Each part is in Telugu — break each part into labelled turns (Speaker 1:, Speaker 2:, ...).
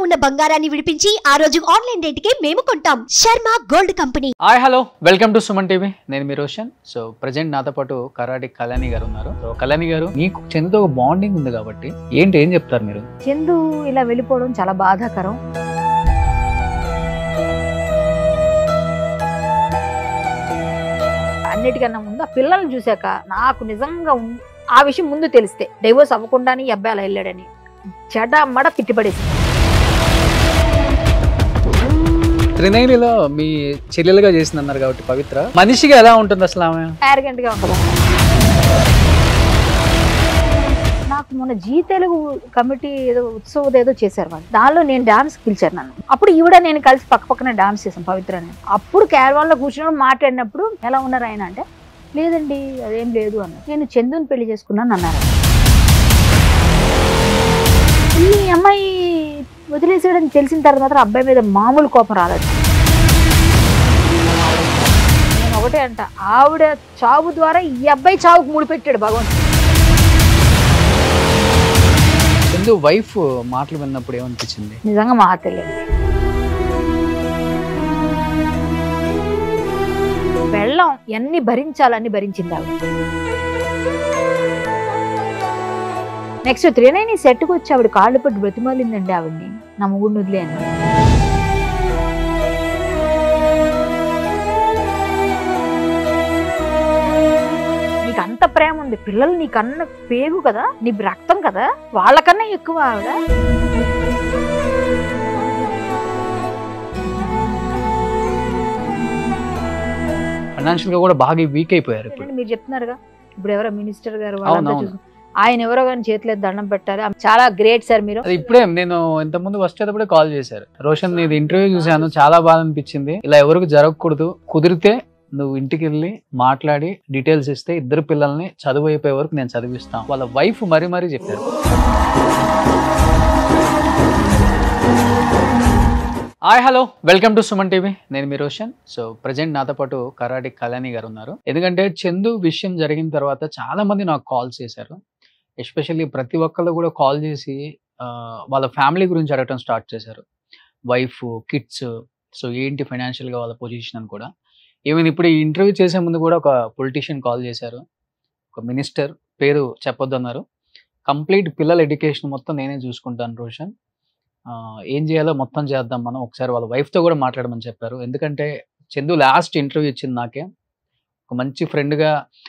Speaker 1: ఉన్న బంగారాన్ని విడిపించి ఆ రోజు ఆన్లైన్ రేటుకే మేము కొంటాం Sharma gold company
Speaker 2: hi hello welcome to Suman TV నేను మీ రోషన్ సో ప్రజెంట్ నాతో పాటు కరాటి కళ్యాణి గారు ఉన్నారు సో కళ్యాణి గారు మీకు చందుతో ఒక బాండింగ్ ఉంది కాబట్టి ఏంటి ఏం చెప్తారు మీరు
Speaker 3: చందు ఇలా వెళ్ళిపోవడం చాలా బాధాకరం అన్నిటికన్నా ముందు ఆ పిల్లల్ని చూశాక నాకు నిజంగా ఉన్- ఆ విషయం ముందు తెలిస్తే డైవోర్స్ అవ్వకుండానే ఈ అబ్బాయి అలా వెళ్ళాడని చెడ మడ తిట్టిపడేసి
Speaker 2: త్రినైనిలో మీ చెల్లెలుగా చేసింది అన్నారు కాబట్టి పవిత్ర మనిషిగా ఎలా ఉంటుంది అసలు ఆమె
Speaker 3: arrogant గా ఉంటుంది నాకు మొన్న జీ తెలుగు కమిటీ ఏదో ఉత్సవం ఏదో చేశారు వాళ్ళు దానిలో నేను డాన్స్ పిలిచారు నన్ను అప్పుడు ఈవిడ నేను కలిసి పక్క పక్కన డాన్స్ చేశాను పవిత్ర నేను అప్పుడు క్యారవాన్ లో కూర్చుని మాట్లాడినప్పుడు ఎలా ఉన్నారు ఆయన అంటే లేదండి అదేం లేదు అన్న నేను చందుని పెళ్లి చేసుకున్నాను అన్నారు ఈ అమ్మాయి వదిలేసాడని తెలిసిన తర్వాత అబ్బాయి మీద మామూలు కోపం రాలేదు నేను ఒకటే అంట ఆవిడ చావు ద్వారా ఈ అబ్బాయి చావుకు ముడిపెట్టాడు భగవంతుడు
Speaker 2: చందు వైఫ్ మాటలు విన్నప్పుడు ఏమనిపించింది
Speaker 3: నిజంగా మా తెలియదు వెళ్ళం ఎన్ని భరించాలని భరించింది ఆవిడ నెక్స్ట్ త్రినైని సెట్కి వచ్చి ఆవిడ కాళ్ళు పట్టి బ్రతిమాలిందండి ఆవిడ్ని నా ముగ్గురు వదిలే అని నీకు అంత ప్రేమ ఉంది పిల్లలు నీకన్న పేగు కదా నీ రక్తం కదా వాళ్ళకన్నా ఎక్కువ ఆవిడ
Speaker 2: ఫైనాన్షియల్ గా కూడా బాగా వీక్ అయిపోయారు ఇప్పుడు
Speaker 3: ఏంటంటే మీరు చెప్తున్నారుగా ఇప్పుడు ఎవరో మినిస్టర్ గారు
Speaker 2: అవును,
Speaker 3: వాళ్ళంతా
Speaker 2: అవును.
Speaker 3: చూసు- ఆయన ఎవరో కానీ చేతిలో దండం పెట్టాలి ఆమె చాలా గ్రేట్ సార్ మీరు
Speaker 2: అది ఇప్పుడే నేను ఇంత ముందు వచ్చేటప్పుడే కాల్ చేశారు రోషన్ నీది ఇంటర్వ్యూ చూశాను చాలా బాగా అనిపించింది ఇలా ఎవరికి జరగకూడదు కుదిరితే నువ్వు ఇంటికి వెళ్ళి మాట్లాడి డీటెయిల్స్ ఇస్తే ఇద్దరు పిల్లల్ని చదువు అయిపోయే వరకు నేను చదివిస్తాను వాళ్ళ వైఫ్ మరీ మరీ చెప్పారు hi hello welcome to Suman TV నేను మీ రోషన్ సో ప్రజెంట్ నాతో పాటు కరాటి కళ్యాణి గారు ఉన్నారు ఎందుకంటే చందు విషయం జరిగిన తర్వాత చాలా మంది నాకు కాల్స్ చేశారు ఎస్పెషల్లీ ప్రతి ఒక్కళ్ళు కూడా కాల్ చేసి ఆ, వాళ్ళ ఫ్యామిలీ గురించి అడగటం స్టార్ట్ చేశారు వైఫ్ కిడ్స్ సో ఏంటి ఫైనాన్షియల్గా వాళ్ళ పొజిషన్ అని కూడా ఈవెన్ ఇప్పుడు ఈ ఇంటర్వ్యూ చేసే ముందు కూడా ఒక పొలిటీషియన్ కాల్ చేశారు ఒక మినిస్టర్ పేరు చెప్పొద్దు అన్నారు కంప్లీట్ పిల్లల ఎడ్యుకేషన్ మొత్తం నేనే చూసుకుంటాను రోషన్ ఆ, ఏం చేయాలో మొత్తం చేద్దాం మనం ఒకసారి వాళ్ళ వైఫ్తో కూడా మాట్లాడమని చెప్పారు ఎందుకంటే చందు లాస్ట్ ఇంటర్వ్యూ ఇచ్చింది నాకే ఒక మంచి ఫ్రెండ్గా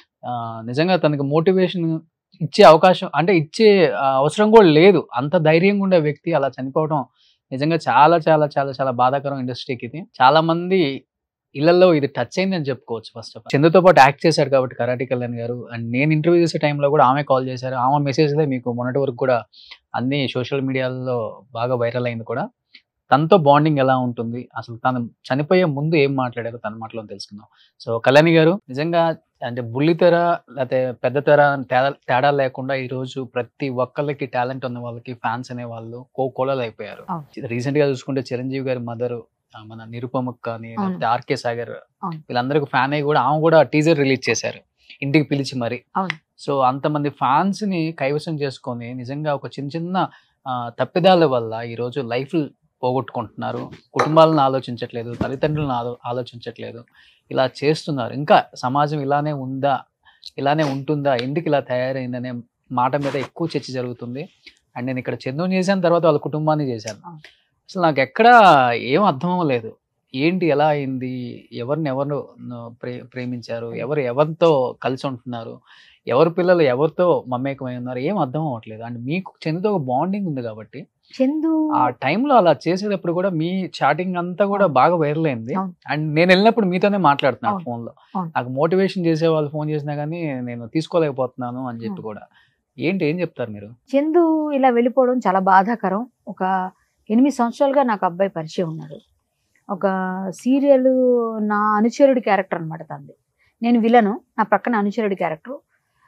Speaker 2: నిజంగా తనకి మోటివేషన్ ఇచ్చే అవకాశం అంటే ఇచ్చే ఆ, అవసరం కూడా లేదు అంత ధైర్యంగా ఉండే వ్యక్తి అలా చనిపోవడం నిజంగా చాలా చాలా చాలా చాలా బాధాకరం ఇండస్ట్రీకి ఇది చాలా మంది ఇళ్లలో ఇది టచ్ అయింది అని చెప్పుకోవచ్చు ఫస్ట్ ఆఫ్ ఆల్ చందుతో పాటు యాక్ట్ చేశారు కాబట్టి కరాటి కళ్యాణ్ గారు అండ్ నేను ఇంటర్వ్యూ చేసే టైంలో కూడా ఆమె కాల్ చేశారు ఆమె మెసేజ్లే మీకు మొన్నటి వరకు కూడా అన్ని సోషల్ మీడియాలో బాగా వైరల్ అయింది కూడా తనతో బాండింగ్ ఎలా ఉంటుంది అసలు తను చనిపోయే ముందు ఏం మాట్లాడారో తన మాటలో తెలుసుకుందాం సో కళ్యాణి గారు నిజంగా అంటే బుల్లితెర లేకపోతే పెద్ద తెర అని తేడా తేడా లేకుండా ఈ రోజు ప్రతి ఒక్కళ్ళకి టాలెంట్ ఉన్న వాళ్ళకి ఫ్యాన్స్ అనే వాళ్ళు కోకోలలు అయిపోయారు
Speaker 3: అవును.
Speaker 2: రీసెంట్ గా చూసుకుంటే చిరంజీవి గారి మదర్ మన నిరుపమక్ కానీ
Speaker 3: అవును.
Speaker 2: లేకపోతే ఆర్కే సాగర్
Speaker 3: అవును.
Speaker 2: వీళ్ళందరికీ ఫ్యాన్ అయ్యి కూడా ఆమె కూడా టీజర్ రిలీజ్ చేశారు ఇంటికి పిలిచి మరి
Speaker 3: అవును.
Speaker 2: సో అంతమంది ఫ్యాన్స్ ని కైవసం చేసుకొని నిజంగా ఒక చిన్న చిన్న ఆ, తప్పిదాల వల్ల ఈ రోజు లైఫ్ పోగొట్టుకుంటున్నారు కుటుంబాలను ఆలోచించట్లేదు తల్లిదండ్రులను ఆలో ఆలోచించట్లేదు ఇలా చేస్తున్నారు ఇంకా సమాజం ఇలానే ఉందా ఇలానే ఉంటుందా ఎందుకు ఇలా తయారైందనే మాట మీద ఎక్కువ చర్చ జరుగుతుంది అండ్ నేను ఇక్కడ చందుని చేశాను తర్వాత వాళ్ళ కుటుంబాన్ని చేశాను
Speaker 3: అవును.
Speaker 2: అసలు నాకు ఎక్కడ ఏం అర్థం అవ్వలేదు ఏంటి ఎలా అయింది ఎవరిని ఎవరు ప్రే ప్రేమించారు ఎవరు ఎవరితో కలిసి ఉంటున్నారు ఎవరి పిల్లలు ఎవరితో మమేకమై ఉన్నారు ఏం అర్థం అవ్వట్లేదు అండ్ మీకు చందుతో ఒక బాండింగ్ ఉంది కాబట్టి
Speaker 3: చందు
Speaker 2: ఆ టైంలో అలా చేసేటప్పుడు కూడా మీ చాటింగ్ అంతా కూడా బాగా వైరల్ అయింది
Speaker 3: అవును.
Speaker 2: అండ్ నేను వెళ్ళినప్పుడు మీతోనే మాట్లాడుతున్నాను
Speaker 3: అవును.
Speaker 2: ఫోన్ లో
Speaker 3: అవును.
Speaker 2: నాకు మోటివేషన్ చేసే వాళ్ళు ఫోన్ చేసినా కానీ నేను తీసుకోలేకపోతున్నాను అని చెప్పి
Speaker 3: అవును.
Speaker 2: కూడా ఏంటి ఏం చెప్తారు మీరు
Speaker 3: చందు ఇలా వెళ్ళిపోవడం చాలా బాధాకరం ఒక ఎనిమిది సంవత్సరాలుగా నాకు అబ్బాయి పరిచయం ఉన్నాడు ఒక సీరియల్ నా అనుచరుడి క్యారెక్టర్ అనమాట తంది నేను విలను నా పక్కన అనుచరుడి క్యారెక్టర్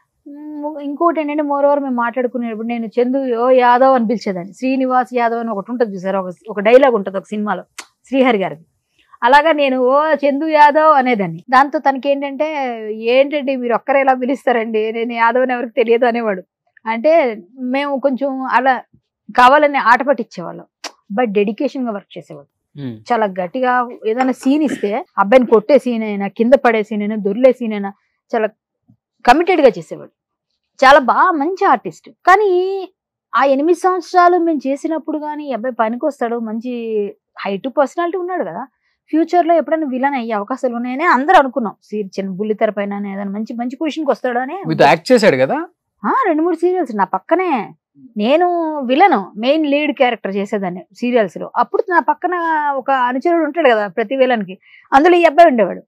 Speaker 3: ఇంకోటి ఏంటంటే మోరోవర్ మేము మాట్లాడుకునేటప్పుడు నేను చందు ఓ యాదవ్ అని పిలిచేదాన్ని శ్రీనివాస్ యాదవ్ అని ఒకటి ఉంటుంది చూసారు ఒక ఒక డైలాగ్ ఉంటుంది ఒక సినిమాలో శ్రీహరి గారిది అలాగా నేను ఓ చందు యాదవ్ అనేదాన్ని దాంతో తనకి ఏంటంటే ఏంటండి మీరు ఒక్కరే ఎలా పిలుస్తారండి నేను యాదవ్ అని ఎవరికి తెలియదు అనేవాడు అంటే మేము కొంచెం అలా కావాలని ఆట పట్టించేవాళ్ళం అబ్బాయి డెడికేషన్ గా వర్క్ చేసేవాడు
Speaker 2: ఉమ్.
Speaker 3: చాలా గట్టిగా ఏదైనా సీన్ ఇస్తే అబ్బాయిని కొట్టే సీన్ అయినా కింద పడే సీన్ అయినా దొర్లే సీన్ అయినా చాలా కమిటెడ్ గా చేసేవాడు చాలా బాగా మంచి ఆర్టిస్ట్ కానీ ఆ ఎనిమిది సంవత్సరాలు మేము చేసినప్పుడు కానీ ఈ అబ్బాయి పనికి వస్తాడు మంచి హైట్ పర్సనాలిటీ ఉన్నాడు కదా ఫ్యూచర్ లో ఎప్పుడైనా విలన్ అయ్యే అవకాశాలు ఉన్నాయని అందరూ అనుకున్నాం సీ చిన్న బుల్లితెర పైన ఏదైనా మంచి మంచి పొజిషన్కి వస్తాడు అని
Speaker 2: మీతో యాక్ట్ చేశాడు కదా
Speaker 3: ఆ, రెండు మూడు సీరియల్స్ నా పక్కనే నేను విలను మెయిన్ లీడ్ క్యారెక్టర్ చేసేదాన్ని సీరియల్స్ లో అప్పుడు నా పక్కన ఒక అనుచరుడు ఉంటాడు కదా ప్రతి విలన్కి అందులో ఈ అబ్బాయి ఉండేవాడు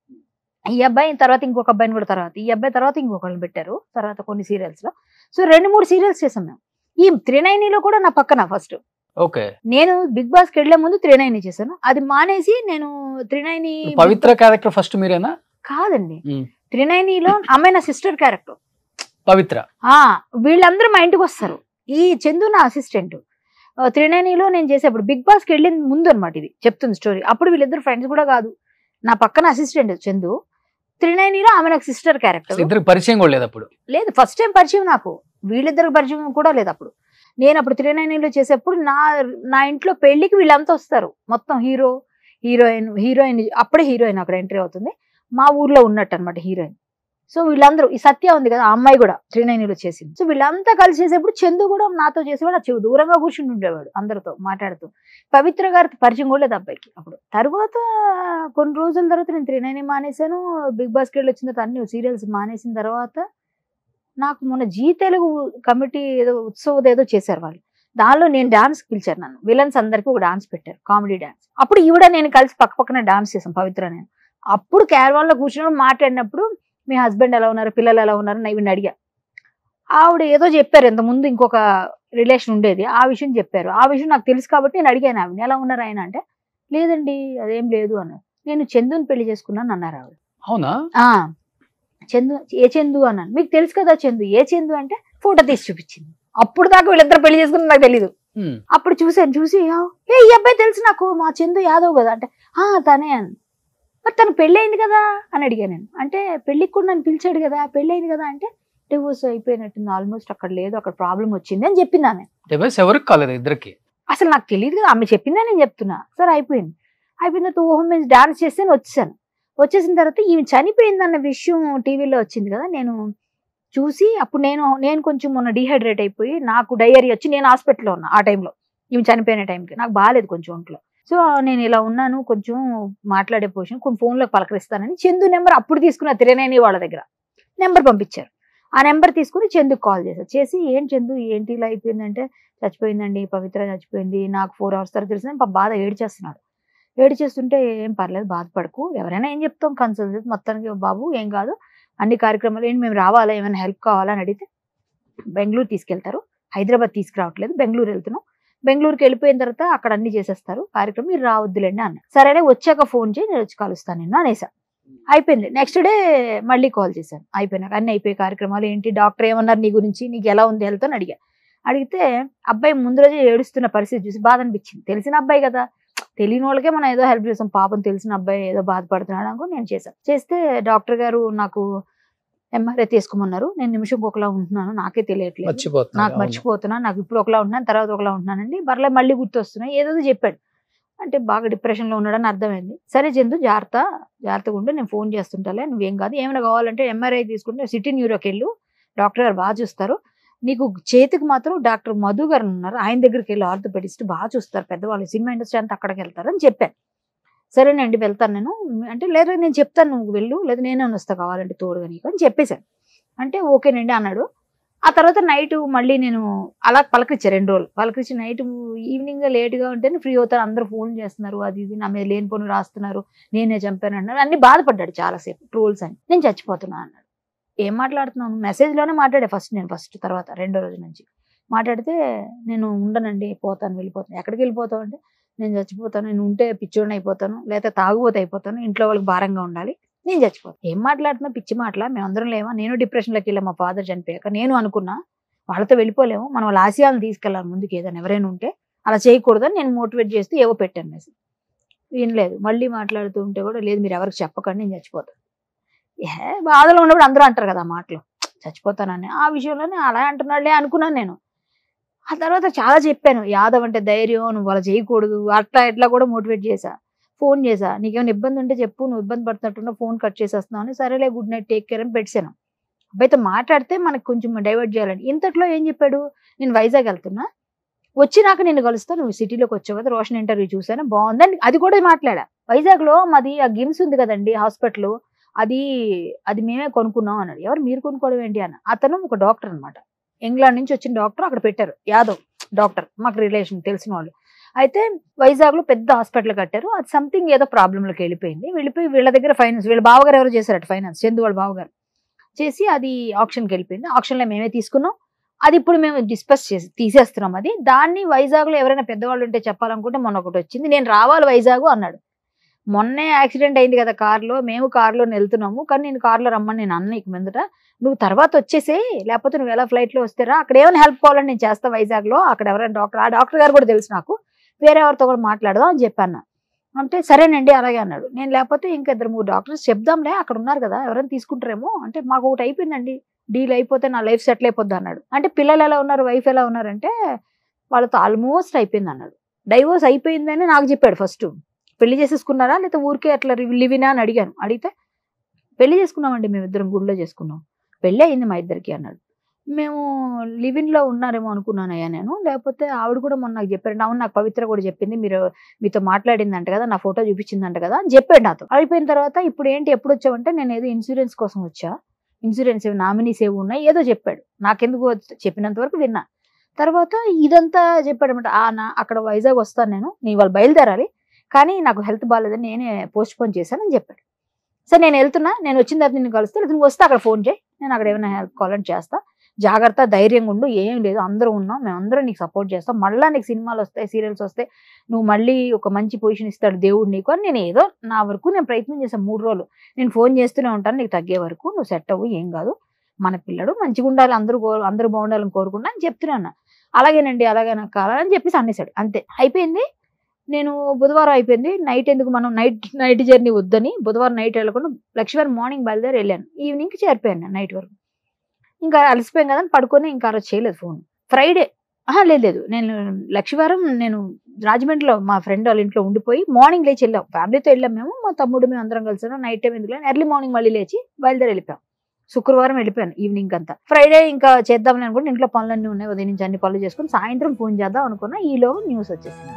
Speaker 3: ఈ అబ్బాయి తర్వాత ఇంకొక అబ్బాయిని కూడా తర్వాత ఈ అబ్బాయి తర్వాత ఇంకొకరిని పెట్టారు తర్వాత కొన్ని సీరియల్స్ లో సో రెండు మూడు సీరియల్స్ చేసాం మేము ఈ త్రినైనిలో కూడా నా పక్కన ఫస్ట్
Speaker 2: ఓకే
Speaker 3: నేను బిగ్ బాస్ కి వెళ్లే ముందు త్రినైని చేశాను అది మానేసి నేను త్రినైని
Speaker 2: పవిత్ర క్యారెక్టర్ ఫస్ట్ మీరేనా
Speaker 3: కాదండి
Speaker 2: ఉమ్.
Speaker 3: త్రినైనిలో అమ్మాయి నా సిస్టర్ క్యారెక్టర్
Speaker 2: పవిత్ర
Speaker 3: ఆ వీళ్ళందరూ మా ఇంటికి వస్తారు ఈ చందు నా అసిస్టెంట్ త్రినేనిలో నేను చేసేప్పుడు బిగ్ బాస్ కి వెళ్ళిన ముందు అనమాట ఇది చెప్తుంది స్టోరీ అప్పుడు వీళ్ళిద్దరు ఫ్రెండ్స్ కూడా కాదు నా పక్కన అసిస్టెంట్ చందు త్రినేనిలో ఆమె నాకు సిస్టర్ క్యారెక్టర్
Speaker 2: ఇద్దరికి పరిచయం కూడా లేదు అప్పుడు
Speaker 3: లేదు ఫస్ట్ టైం పరిచయం నాకు వీళ్ళిద్దరికి పరిచయం కూడా లేదు అప్పుడు నేను అప్పుడు త్రినేనిలో చేసేప్పుడు నా నా ఇంట్లో పెళ్లికి వీళ్ళంతా వస్తారు మొత్తం హీరో హీరోయిన్ హీరోయిన్ అప్పుడే హీరోయిన్ అక్కడ ఎంట్రీ అవుతుంది మా ఊర్లో ఉన్నట్టు అనమాట హీరోయిన్ సో వీళ్ళందరూ ఈ సత్య ఉంది కదా ఆ అమ్మాయి కూడా త్రినైనిలో చేసింది సో వీళ్ళంతా కలిసి చేసేప్పుడు చందు కూడా నాతో చేసేవాడు ఆ చెవు దూరంగా కూర్చుని ఉండేవాడు అందరితో మాట్లాడుతూ పవిత్ర గారికి పరిచయం కూడా లేదు అబ్బాయికి అప్పుడు తర్వాత కొన్ని రోజుల తర్వాత నేను త్రినైని మానేశాను బిగ్ బాస్కి వెళ్ళి వచ్చిన తర్వాత అన్ని సీరియల్స్ మానేసిన తర్వాత నాకు మొన్న జీ తెలుగు కమిటీ ఏదో ఉత్సవం ఏదో చేశారు వాళ్ళు దానిలో నేను డాన్స్ పిలిచారు నన్ను విలన్స్ అందరికీ ఒక డాన్స్ పెట్టారు కామెడీ డాన్స్ అప్పుడు ఈవిడ నేను కలిసి పక్క పక్కన డాన్స్ చేసాం పవిత్ర నేను అప్పుడు క్యారవాన్లో కూర్చొని మాట్లాడినప్పుడు మీ హస్బెండ్ ఎలా ఉన్నారు పిల్లలు ఎలా ఉన్నారు అని ఇవి అడిగా ఆవిడ ఏదో చెప్పారు ఇంత ముందు ఇంకొక రిలేషన్ ఉండేది ఆ విషయం చెప్పారు ఆ విషయం నాకు తెలుసు కాబట్టి నేను అడిగాను ఆవిడ ఎలా ఉన్నారు ఆయన అంటే లేదండి అదేం లేదు అన్నారు నేను చందుని పెళ్లి చేసుకున్నాను అన్నారు ఆవిడ
Speaker 2: అవునా
Speaker 3: ఆ చందు ఏ చందు అన్నాను మీకు తెలుసు కదా చందు ఏ చందు అంటే ఫోటో తీసి చూపించింది అప్పుడు దాకా వీళ్ళిద్దరు పెళ్లి చేసుకుని నాకు తెలీదు
Speaker 2: ఉమ్.
Speaker 3: అప్పుడు చూశాను చూసి "ఆ, ఏ ఈ అబ్బాయి తెలుసు నాకు మా చందు యాదవ్ కదా అంటే ఆ తనే అని మరి తను పెళ్ళయింది కదా అని అడిగాను నేను అంటే పెళ్ళికి కూడా నన్ను పిలిచాడు కదా పెళ్ళయింది కదా అంటే డివోర్స్ అయిపోయినట్టుంది ఆల్మోస్ట్ అక్కడ లేదు అక్కడ ప్రాబ్లం వచ్చింది అని చెప్పింది ఆమె
Speaker 2: డివైస్ ఎవరికి కాలేదు ఇద్దరికి
Speaker 3: అసలు నాకు తెలియదు కదా ఆమె చెప్పిందే నేను చెప్తున్నా సరే అయిపోయింది అయిపోయిన తర్వాత ఓహో మేము డాన్స్ చేస్తే నేను వచ్చేసాను వచ్చేసిన తర్వాత ఈమె చనిపోయిందన్న విషయం టీవీలో వచ్చింది కదా నేను చూసి అప్పుడు నేను నేను కొంచెం మొన్న డిహైడ్రేట్ అయిపోయి నాకు డయేరియా వచ్చి నేను హాస్పిటల్లో ఉన్నా ఆ టైంలో ఈమె చనిపోయిన టైంకి నాకు బాగాలేదు కొంచెం ఒంట్లో సో నేను ఇలా ఉన్నాను కొంచెం మాట్లాడే పొజిషన్ కొన్ని ఫోన్లో పలకరిస్తానని చందు నెంబర్ అప్పుడు తీసుకున్న తిరనేని వాళ్ళ దగ్గర నెంబర్ పంపించారు ఆ నెంబర్ తీసుకుని చందుకు కాల్ చేశారు చేసి ఏం చందు ఏంటి ఇలా అయిపోయిందంటే చచ్చిపోయిందండి పవిత్ర చచ్చిపోయింది నాకు ఫోర్ అవర్స్ తర్వాత తెలిసింది పాప బాధ ఏడ్చేస్తున్నాడు ఏడ్చేస్తుంటే ఏం పర్లేదు బాధపడకు ఎవరైనా ఏం చెప్తాం కన్సల్ట్ మొత్తానికి బాబు ఏం కాదు అన్ని కార్యక్రమాలు ఏంటి మేము రావాలా ఏమైనా హెల్ప్ కావాలా అని అడిగితే బెంగళూరు తీసుకెళ్తారు హైదరాబాద్ తీసుకురావట్లేదు బెంగళూరు వెళ్తున్నాం బెంగళూరుకి వెళ్ళిపోయిన తర్వాత అక్కడ అన్ని చేసేస్తారు కార్యక్రమం మీరు రావద్దులేండి అన్న సరేనే వచ్చాక ఫోన్ చేయి నేను వచ్చి కలుస్తాను నిన్ను అనేసా అయిపోయింది నెక్స్ట్ డే మళ్ళీ కాల్ చేశాను అయిపోయినాక అన్ని అయిపోయి కార్యక్రమాలు ఏంటి డాక్టర్ ఏమన్నారు నీ గురించి నీకు ఎలా ఉంది హెల్త్ అని అడిగా అడిగితే అబ్బాయి ముందు రోజే ఏడుస్తున్న పరిస్థితి చూసి బాధ అనిపించింది తెలిసిన అబ్బాయి కదా తెలియని వాళ్ళకే మనం ఏదో హెల్ప్ చేస్తాం పాపం తెలిసిన అబ్బాయి ఏదో బాధపడుతున్నాడు అనుకో నేను చేశాను చేస్తే డాక్టర్ గారు నాకు ఎంఆర్ఐ తీసుకోమన్నారు నేను నిమిషం ఒకలా ఉంటున్నాను నాకే తెలియట్లేదు నాకు
Speaker 2: మర్చిపోతున్నారు అవును.
Speaker 3: మర్చిపోతున్నా నాకు ఇప్పుడు ఒకలా ఉంటున్నాను తర్వాత ఒకలా ఉంటున్నానండి బర్లే మళ్ళీ గుర్తొస్తున్నాయి ఏదో చెప్పాడు అంటే బాగా డిప్రెషన్లో ఉన్నాడని అర్థమైంది సరే చందు జాగ్రత్త జాగ్రత్తగా ఉంటే నేను ఫోన్ చేస్తుంటాలే నువ్వేం కాదు ఏమైనా కావాలంటే ఎంఆర్ఐ తీసుకుంటే సిటీ న్యూరోకి వెళ్ళు డాక్టర్ గారు బాగా చూస్తారు నీకు చేతికి మాత్రం డాక్టర్ మధు గారు ఉన్నారు ఆయన దగ్గరికి వెళ్ళి ఆర్థోపెడిస్ట్ బాగా చూస్తారు పెద్దవాళ్ళు సినిమా ఇండస్ట్రీ అంతా అక్కడికి వెళ్తారు అని చెప్పాను సరేనండి వెళ్తాను నేను అంటే లేదా నేను చెప్తాను నువ్వు వెళ్ళు లేదా నేనే వస్తా కావాలంటే తోడుగా నీకు అని చెప్పేశాను అంటే ఓకేనండి అన్నాడు ఆ తర్వాత నైట్ మళ్ళీ నేను అలా పలకరించా రెండు రోజులు పలకరించి నైట్ ఈవినింగ్ లేట్గా ఉంటేనే ఫ్రీ అవుతారు అందరూ ఫోన్ చేస్తున్నారు అది ఇది నా మీద లేనిపోని రాస్తున్నారు నేనే చంపాను అన్నారు అన్ని బాధపడ్డాడు చాలాసేపు ట్రోల్స్ అని నేను చచ్చిపోతున్నా అన్నాడు ఏం మాట్లాడుతున్నాను మెసేజ్లోనే మాట్లాడే ఫస్ట్ నేను ఫస్ట్ తర్వాత రెండో రోజు నుంచి మాట్లాడితే నేను ఉండనండి పోతాను వెళ్ళిపోతాను ఎక్కడికి వెళ్ళిపోతావు అంటే నేను చచ్చిపోతాను నేను ఉంటే పిచ్చోడిని అయిపోతాను లేకపోతే తాగుబోతే అయిపోతాను ఇంట్లో వాళ్ళకి భారంగా ఉండాలి నేను చచ్చిపోతాను ఏం మాట్లాడుతున్నా పిచ్చి మాటలా మేమందరం లేమా నేను డిప్రెషన్లోకి వెళ్ళా మా ఫాదర్ చనిపోయాక నేను అనుకున్నా వాళ్ళతో వెళ్ళిపోలేము మనం వాళ్ళ ఆశయాలను తీసుకెళ్ళాలి ముందుకు ఏదైనా ఎవరైనా ఉంటే అలా చేయకూడదని నేను మోటివేట్ చేస్తూ ఏవో పెట్టాను మెసేజ్ వినలేదు మళ్ళీ మాట్లాడుతూ ఉంటే కూడా లేదు మీరు ఎవరికి చెప్పకండి నేను చచ్చిపోతాను ఏ బాధలో ఉన్నప్పుడు అందరూ అంటారు కదా ఆ మాటలు చచ్చిపోతానని ఆ విషయంలోనే అలా అంటున్నాడులే అనుకున్నాను నేను ఆ తర్వాత చాలా చెప్పాను యాదవ్ అంటే ధైర్యం నువ్వు అలా చేయకూడదు అట్లా ఇట్లా కూడా మోటివేట్ చేశా ఫోన్ చేశా నీకేమైనా ఇబ్బంది ఉంటే చెప్పు నువ్వు ఇబ్బంది పడుతున్నట్టున్నా ఫోన్ కట్ చేసేస్తున్నావు అని సరేలే గుడ్ నైట్ టేక్ కేర్ అని పెట్టాను అబ్బాయితో మాట్లాడితే మనకు కొంచెం డైవర్ట్ చేయాలని ఇంతట్లో ఏం చెప్పాడు నేను వైజాగ్ వెళ్తున్నా వచ్చినాక నేను కలుస్తా నువ్వు సిటీలోకి వచ్చావు కదా రోషన్ ఇంటర్వ్యూ చూసాను బాగుందని అది కూడా మాట్లాడా వైజాగ్లో మాది ఆ గిమ్స్ ఉంది కదండి హాస్పిటల్ అది అది మేమే కొనుక్కున్నాం అన్నాడు ఎవరు మీరు కొనుక్కోవడం ఏంటి అన్న అతను ఒక డాక్టర్ అన్నమాట ఇంగ్లాండ్ నుంచి వచ్చిన డాక్టర్ అక్కడ పెట్టారు యాదవ్ డాక్టర్ మాకు రిలేషన్ తెలిసిన వాళ్ళు అయితే వైజాగ్లో పెద్ద హాస్పిటల్ కట్టారు అది సంథింగ్ ఏదో ప్రాబ్లంలోకి వెళ్ళిపోయింది వెళ్ళిపోయి వీళ్ళ దగ్గర ఫైనాన్స్ వీళ్ళ బావగారు ఎవరు చేశారట ఫైనాన్స్ చందు వాళ్ళ బావగారు చేసి అది ఆప్షన్కి వెళ్ళిపోయింది ఆప్షన్లో మేమే తీసుకున్నాం అది ఇప్పుడు మేము డిస్కస్ చేసి తీసేస్తున్నాం అది దాన్ని వైజాగ్లో ఎవరైనా పెద్దవాళ్ళు ఉంటే చెప్పాలనుకుంటే మొన్న ఒకటి వచ్చింది నేను రావాలి వైజాగ్ అన్నాడు మొన్నే యాక్సిడెంట్ అయింది కదా కార్లో మేము కార్లో వెళ్తున్నాము కానీ నేను కార్లో రమ్మని నేను అన్న ఇక మీదట నువ్వు తర్వాత వచ్చేసే లేకపోతే నువ్వు ఎలా ఫ్లైట్లో వస్తారా అక్కడ ఏమైనా హెల్ప్ కావాలని నేను చేస్తా వైజాగ్లో అక్కడ ఎవరైనా డాక్టర్ ఆ డాక్టర్ గారు కూడా తెలుసు నాకు వేరే ఎవరితో కూడా మాట్లాడదాం అని చెప్పాను అంటే సరేనండి అలాగే అన్నాడు నేను లేకపోతే ఇంకా ఇద్దరు మూడు డాక్టర్స్ చెప్దాంలే అక్కడ ఉన్నారు కదా ఎవరైనా తీసుకుంటారేమో అంటే మాకు ఒకటి అయిపోయిందండి డీల్ అయిపోతే నా లైఫ్ సెటిల్ అయిపోద్ది అన్నాడు అంటే పిల్లలు ఎలా ఉన్నారు వైఫ్ ఎలా ఉన్నారంటే వాళ్ళతో ఆల్మోస్ట్ అయిపోయింది అన్నాడు డైవోర్స్ అయిపోయిందని నాకు చెప్పాడు ఫస్ట్ పెళ్లి చేసేసుకున్నారా లేకపోతే ఊరికే అట్లా లివినా అని అడిగాను అడిగితే పెళ్లి చేసుకున్నామండి మేము ఇద్దరం గుడిలో చేసుకున్నాం పెళ్ళి అయింది మా ఇద్దరికి అన్నాడు మేము లివిన్లో ఉన్నారేమో అనుకున్నానయ్యా నేను లేకపోతే ఆవిడ కూడా మొన్న నాకు చెప్పారు అవును నాకు పవిత్ర కూడా చెప్పింది మీరు మీతో మాట్లాడిందంట కదా నా ఫోటో చూపించిందంట కదా అని చెప్పాడు నాతో అయిపోయిన తర్వాత ఇప్పుడు ఏంటి ఎప్పుడు వచ్చావంటే నేను ఏదో ఇన్సూరెన్స్ కోసం వచ్చా ఇన్సూరెన్స్ ఏవి నామినీస్ ఏవి ఉన్నాయి ఏదో చెప్పాడు నాకెందుకు వచ్చ- చెప్పినంత వరకు విన్నా తర్వాత ఇదంతా చెప్పాడు అనమాట ఆ నా అక్కడ వైజాగ్ వస్తాను నేను నీ వాళ్ళు బయలుదేరాలి కానీ నాకు హెల్త్ బాగాలేదని నేనే పోస్ట్ పోన్ చేశానని చెప్పాడు సరే నేను వెళ్తున్నా నేను వచ్చిన తర్వాత నేను కలుస్తా లేదా నువ్వు వస్తే అక్కడ ఫోన్ చేయి నేను అక్కడ ఏమైనా హెల్ప్ కావాలని చేస్తా జాగ్రత్త ధైర్యంగా ఉండు ఏం లేదు అందరూ ఉన్నాం మేము అందరం నీకు సపోర్ట్ చేస్తాం మళ్ళీ నీకు సినిమాలు వస్తాయి సీరియల్స్ వస్తాయి నువ్వు మళ్ళీ ఒక మంచి పొజిషన్ ఇస్తాడు దేవుడు నీకు అని నేను ఏదో నా వరకు నేను ప్రయత్నం చేశాను మూడు రోజులు నేను ఫోన్ చేస్తూనే ఉంటాను నీకు తగ్గే వరకు నువ్వు సెట్ అవ్వు ఏం కాదు మన పిల్లడు మంచిగా ఉండాలి అందరూ కో అందరూ బాగుండాలని కోరుకున్నా అని చెప్తూనే ఉన్నా అలాగేనండి అలాగే నాకు కావాలని చెప్పేసి అనేసాడు అంతే అయిపోయింది నేను బుధవారం అయిపోయింది నైట్ ఎందుకు మనం నైట్ నైట్ జర్నీ వద్దని బుధవారం నైట్ వెళ్ళకుండా లక్ష్మీవారం మార్నింగ్ బయలుదేరి వెళ్ళాను ఈవినింగ్కి చేరిపోయాను నేను నైట్ వరకు ఇంకా అలసిపోయాం కదా అని పడుకొని ఇంకా ఆ రోజు చేయలేదు ఫోన్ ఫ్రైడే ఆహా లేదు లేదు నేను లక్ష్మీవారం నేను రాజమండ్రిలో మా ఫ్రెండ్ వాళ్ళ ఇంట్లో ఉండిపోయి మార్నింగ్ లేచి వెళ్ళాం ఫ్యామిలీతో వెళ్ళాం మేము మా తమ్ముడు మేము అందరం కలిసాను నైట్ టైం ఎందుకు ఎర్లీ మార్నింగ్ మళ్ళీ లేచి బయలుదేరి వెళ్ళిపోయాం శుక్రవారం వెళ్ళిపోయాను ఈవినింగ్ అంతా ఫ్రైడే ఇంకా చేద్దామని అనుకుంటే ఇంట్లో పనులన్నీ ఉన్నాయి ఉదయం నుంచి అన్ని పనులు చేసుకుని సాయంత్రం ఫోన్ చేద్దాం అనుకున్నా ఈలోగా న్యూస్ వచ్చేసింది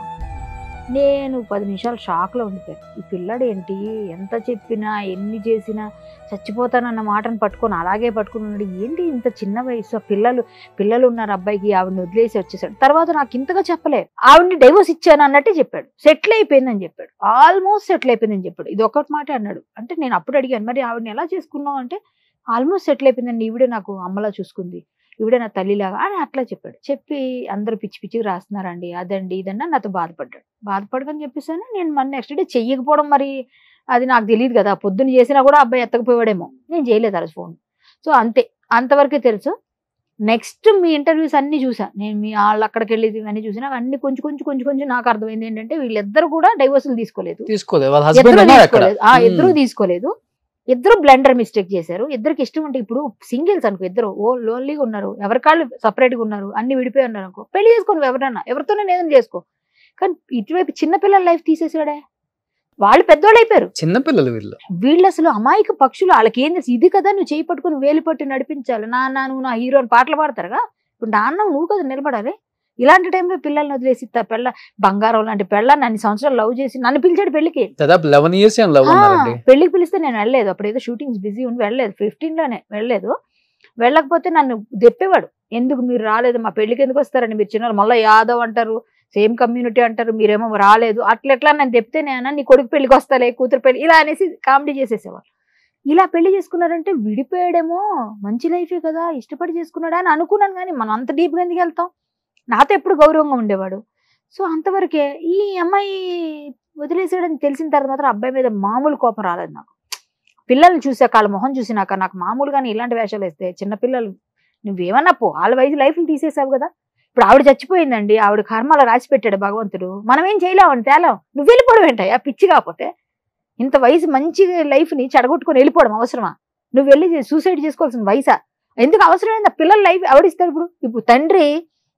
Speaker 3: నేను పది నిమిషాలు షాక్లో ఉండిపోయాను ఈ పిల్లాడు ఏంటి ఎంత చెప్పినా ఎన్ని చేసినా చచ్చిపోతానన్న మాటను పట్టుకొని అలాగే పట్టుకుని ఉన్నాడు ఏంటి ఇంత చిన్న వయసు ఆ పిల్లలు పిల్లలు ఉన్నారు అబ్బాయికి ఆవిడని వదిలేసి వచ్చేసాడు తర్వాత నాకు ఇంతగా చెప్పలే ఆవిడని డైవోర్స్ ఇచ్చాను అన్నట్టే చెప్పాడు సెటిల్ అయిపోయిందని చెప్పాడు ఆల్మోస్ట్ సెటిల్ అయిపోయిందని చెప్పాడు ఇది ఒక్కటి మాట అన్నాడు అంటే నేను అప్పుడు అడిగాను మరి ఆవిడని ఎలా చేసుకున్నావు అంటే ఆల్మోస్ట్ సెటిల్ అయిపోయిందండి ఈవిడే నాకు అమ్మలా చూసుకుంది ఈవిడే నా తల్లిలాగా అని అట్లా చెప్పాడు చెప్పి అందరూ పిచ్చి పిచ్చిగా రాస్తున్నారండి అదండి ఇదన్నా నాతో బాధపడ్డాడు బాధపడకని చెప్పేసాను నేను మన నెక్స్ట్ డే చెయ్యకపోవడం మరి అది నాకు తెలియదు కదా పొద్దున్న చేసినా కూడా అబ్బాయి ఎత్తకపోయాడేమో నేను చేయలేదు ఆ రోజు ఫోన్ సో అంతే అంతవరకే తెలుసు నెక్స్ట్ మీ ఇంటర్వ్యూస్ అన్ని చూసా నేను మీ వాళ్ళు అక్కడికి వెళ్ళి ఇవన్నీ చూసినా అన్ని కొంచెం కొంచెం కొంచెం కొంచెం నాకు అర్థమైంది ఏంటంటే వీళ్ళిద్దరు కూడా డైవర్సులు తీసుకోలేదు
Speaker 2: తీసుకోలేదు వాళ్ళ
Speaker 3: ఇద్దరు
Speaker 2: హస్బెండ్ ఉన్నారు అక్కడ
Speaker 3: తీసుకోలేదు ఆ ఇద్దరు తీసుకోలేదు ఇద్దరు బ్లెండర్ మిస్టేక్ చేశారు ఇద్దరికి ఇష్టం ఉంటే ఇప్పుడు సింగిల్స్ అనుకో ఇద్దరు ఓ లోన్లీగా ఉన్నారు ఎవరి కాళ్ళు separate గా ఉన్నారు అన్ని విడిపోయి ఉన్నారు అనుకో పెళ్లి చేసుకో నువ్వు ఎవరన్నా ఎవరితోనే ఏదైనా చేసుకో కానీ ఇటువైపు చిన్నపిల్లల లైఫ్ తీసేసాడే వాళ్ళు పెద్దోళ్ళు అయిపోయారు
Speaker 2: చిన్నపిల్లలు వీళ్ళు
Speaker 3: వీళ్ళు అసలు అమాయక పక్షులు వాళ్ళకి ఏం తెలుసు ఇది కదా నువ్వు చేయి పట్టుకుని వేలు పట్టి నడిపించాలి నాన్న నువ్వు నా హీరో అని పాటలు పాడతారుగా ఇప్పుడు నాన్న నువ్వు కదా నిలబడాలి ఇలాంటి టైంలో పిల్లల్ని వదిలేసి త- పెళ్ళ బంగారం లాంటి పెళ్ళ అన్ని సంవత్సరాలు లవ్ చేసి నన్ను పిలిచాడు పెళ్లికి
Speaker 2: దాదాపు లెవెన్ ఇయర్స్ లవ్
Speaker 3: ఆ,
Speaker 2: ఉన్నారండి
Speaker 3: పెళ్లికి పిలిస్తే నేను వెళ్ళలేదు అప్పుడు ఏదో షూటింగ్స్ బిజీ ఉండి వెళ్ళలేదు ఫిఫ్టీన్ లోనే వెళ్ళలేదు వెళ్ళకపోతే నన్ను దెప్పేవాడు ఎందుకు మీరు రాలేదు మా పెళ్లికి ఎందుకు వస్తారండి మీరు చిన్న మళ్ళీ యాదవ్ అంటారు సేమ్ కమ్యూనిటీ అంటారు మీరేమో రాలేదు అట్లా ఎట్లా నేను చెప్తే నేను నీ కొడుకు పెళ్లికి వస్తాలే కూతురు పెళ్లి ఇలా అనేసి కామెడీ చేసేసేవాళ్ళు ఇలా పెళ్లి చేసుకున్నారంటే విడిపోయాడేమో మంచి లైఫే కదా ఇష్టపడి చేసుకున్నాడా అని అనుకున్నాను కానీ మనం అంత డీప్గా ఎందుకు వెళ్తాం నాతో ఎప్పుడు గౌరవంగా ఉండేవాడు సో అంతవరకే ఈ అమ్మాయి వదిలేసాడని తెలిసిన తర్వాత మాత్రం అబ్బాయి మీద మామూలు కోపం రాలేదు నాకు పిల్లల్ని చూసాక వాళ్ళ మొహం చూసినాక నాకు మామూలుగానే ఇలాంటి వేషాలు వేస్తే చిన్న పిల్లలు నువ్వేమన్నా పో వాళ్ళ వయసు లైఫ్ని తీసేసావు కదా ఇప్పుడు ఆవిడ చచ్చిపోయిందండి ఆవిడ కర్మలో రాసి పెట్టాడు భగవంతుడు మనం ఏం చేయలేమని తేలాం నువ్వు వెళ్ళిపోవడం ఏంటయ్యా పిచ్చి కాకపోతే ఇంత వయసు మంచి లైఫ్ని చెడగొట్టుకొని వెళ్ళిపోవడం అవసరమా నువ్వు వెళ్ళి సూసైడ్ చేసుకోవాల్సిన వయసా ఎందుకు అవసరమైంది ఆ పిల్లల లైఫ్ ఎవడిస్తాడు ఇప్పుడు ఇప్పుడు తండ్రి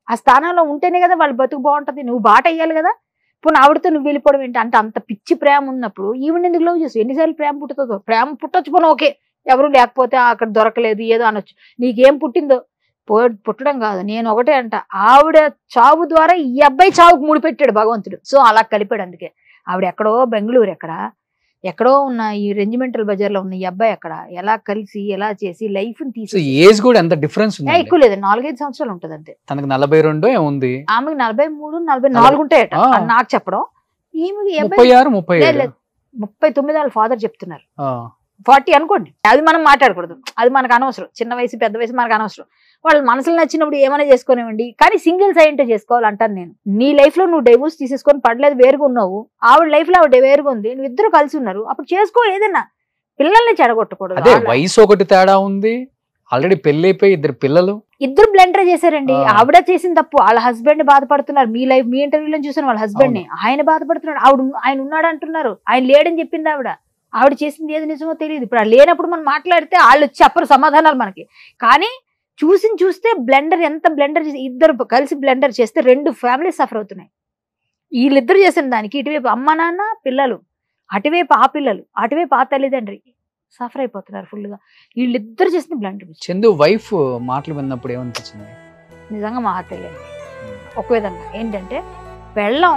Speaker 3: ఆ స్థానంలో ఉంటేనే కదా వాళ్ళ బతుకు బాగుంటది నువ్వు బాట అయ్యాలి కదా ఇప్పుడు ఆవిడతో నువ్వు వెళ్ళిపోవడం ఏంటి అంటే అంత పిచ్చి ప్రేమ ఉన్నప్పుడు ఈవిడ ఎందుకు లవ్ చేస్తావు ఎన్నిసార్లు ప్రేమ పుట్టుతుందో ప్రేమ పుట్టొచ్చు పోను ఓకే ఎవరు లేకపోతే అక్కడ దొరకలేదు ఏదో అనొచ్చు నీకేం పుట్టిందో పో పుట్టడం కాదు నేను ఒకటే అంట ఆవిడ చావు ద్వారా ఈ అబ్బాయి చావుకు ముడిపెట్టాడు భగవంతుడు సో అలా కలిపాడు అందుకే ఆవిడ ఎక్కడో బెంగళూరు ఎక్కడ ఎక్కడో ఉన్న ఈ రెంజిమెంటల్ బజార్లో ఉన్న ఈ అబ్బాయి అక్కడ ఎలా కలిసి ఎలా చేసి లైఫ్
Speaker 2: సో
Speaker 3: తీసి
Speaker 2: ఏజ్ కూడా ఎంత డిఫరెన్స్ ఉంది
Speaker 3: ఎక్కువ లేదు నాలుగైదు సంవత్సరాలు ఉంటది అంతే
Speaker 2: తనకు నలభై రెండు ఏముంది
Speaker 3: ఆమెకి నలభై మూడు నలభై
Speaker 2: నలభై-
Speaker 3: నాలుగు ఉంటాయట
Speaker 2: ఆ.
Speaker 3: అని నాకు చెప్పడం ఈమెకి ఈ
Speaker 2: ముప్పై
Speaker 3: అబ్బాయి
Speaker 2: ఆరు ముప్పై
Speaker 3: లేదు,
Speaker 2: ఏడు
Speaker 3: లేదు. ముప్పై తొమ్మిది వాళ్ళ ఫాదర్ చెప్తున్నారు
Speaker 2: ఆ,
Speaker 3: ఫార్టీ అనుకోండి అది మనం మాట్లాడకూడదు అది మనకు అనవసరం చిన్న వయసు పెద్ద వయసు మనకు అనవసరం వాళ్ళు మనసులో నచ్చినప్పుడు ఏమైనా చేసుకునేవ్వండి కానీ సింగిల్ సైంటే చేసుకోవాలి అంటాను నేను నీ లైఫ్ లో నువ్వు డైవోర్స్ తీసేసుకొని పడలేదు వేరుగా ఉన్నావు ఆవిడ లైఫ్ లో ఆవిడ వేరుగా ఉంది నువ్వు ఇద్దరు కలిసి ఉన్నారు అప్పుడు చేసుకో ఏదైనా పిల్లల్ని చెడగొట్టకూడదు
Speaker 2: అదే
Speaker 3: వాళ్ళ-
Speaker 2: వయసు ఒకటి తేడా ఉంది ఆల్రెడీ పెళ్లి అయిపోయి ఇద్దరు పిల్లలు
Speaker 3: ఇద్దరు బ్లెండర్ చేశారండి
Speaker 2: ఆ.
Speaker 3: ఆవిడ చేసిన తప్పు వాళ్ళ హస్బెండ్ బాధపడుతున్నారు మీ లైఫ్ మీ ఇంటర్వ్యూలో చూసాను వాళ్ళ హస్బెండ్ ని ఆయన బాధపడుతున్నాడు ఆవిడ ఆయన ఉన్నాడు అంటున్నారు ఆయన లేడని చెప్పింది ఆవిడ ఆవిడ చేసింది ఏది నిజమో తెలియదు ఇప్పుడు ఆ లేనప్పుడు మనం మాట్లాడితే వాళ్ళు వచ్చి చెప్పరు సమాధానాలు మనకి కానీ చూసి చూస్తే బ్లెండర్ ఎంత బ్లెండర్ చేసి ఇద్దరు కలిసి బ్లెండర్ చేస్తే రెండు ఫ్యామిలీస్ సఫర్ అవుతున్నాయి వీళ్ళిద్దరు చేసిన దానికి ఇటువైపు అమ్మ నాన్న పిల్లలు అటువైపు ఆ పిల్లలు అటువైపు ఆ తల్లిదండ్రి సఫర్ అయిపోతున్నారు full గా వీళ్ళిద్దరు చేసిన బ్లెండర్
Speaker 2: చందు వైఫ్ మాటలు విన్నప్పుడు ఏమనిపించింది
Speaker 3: నిజంగా మా తెలియదు ఒక విధంగా ఏంటంటే పెళ్ళం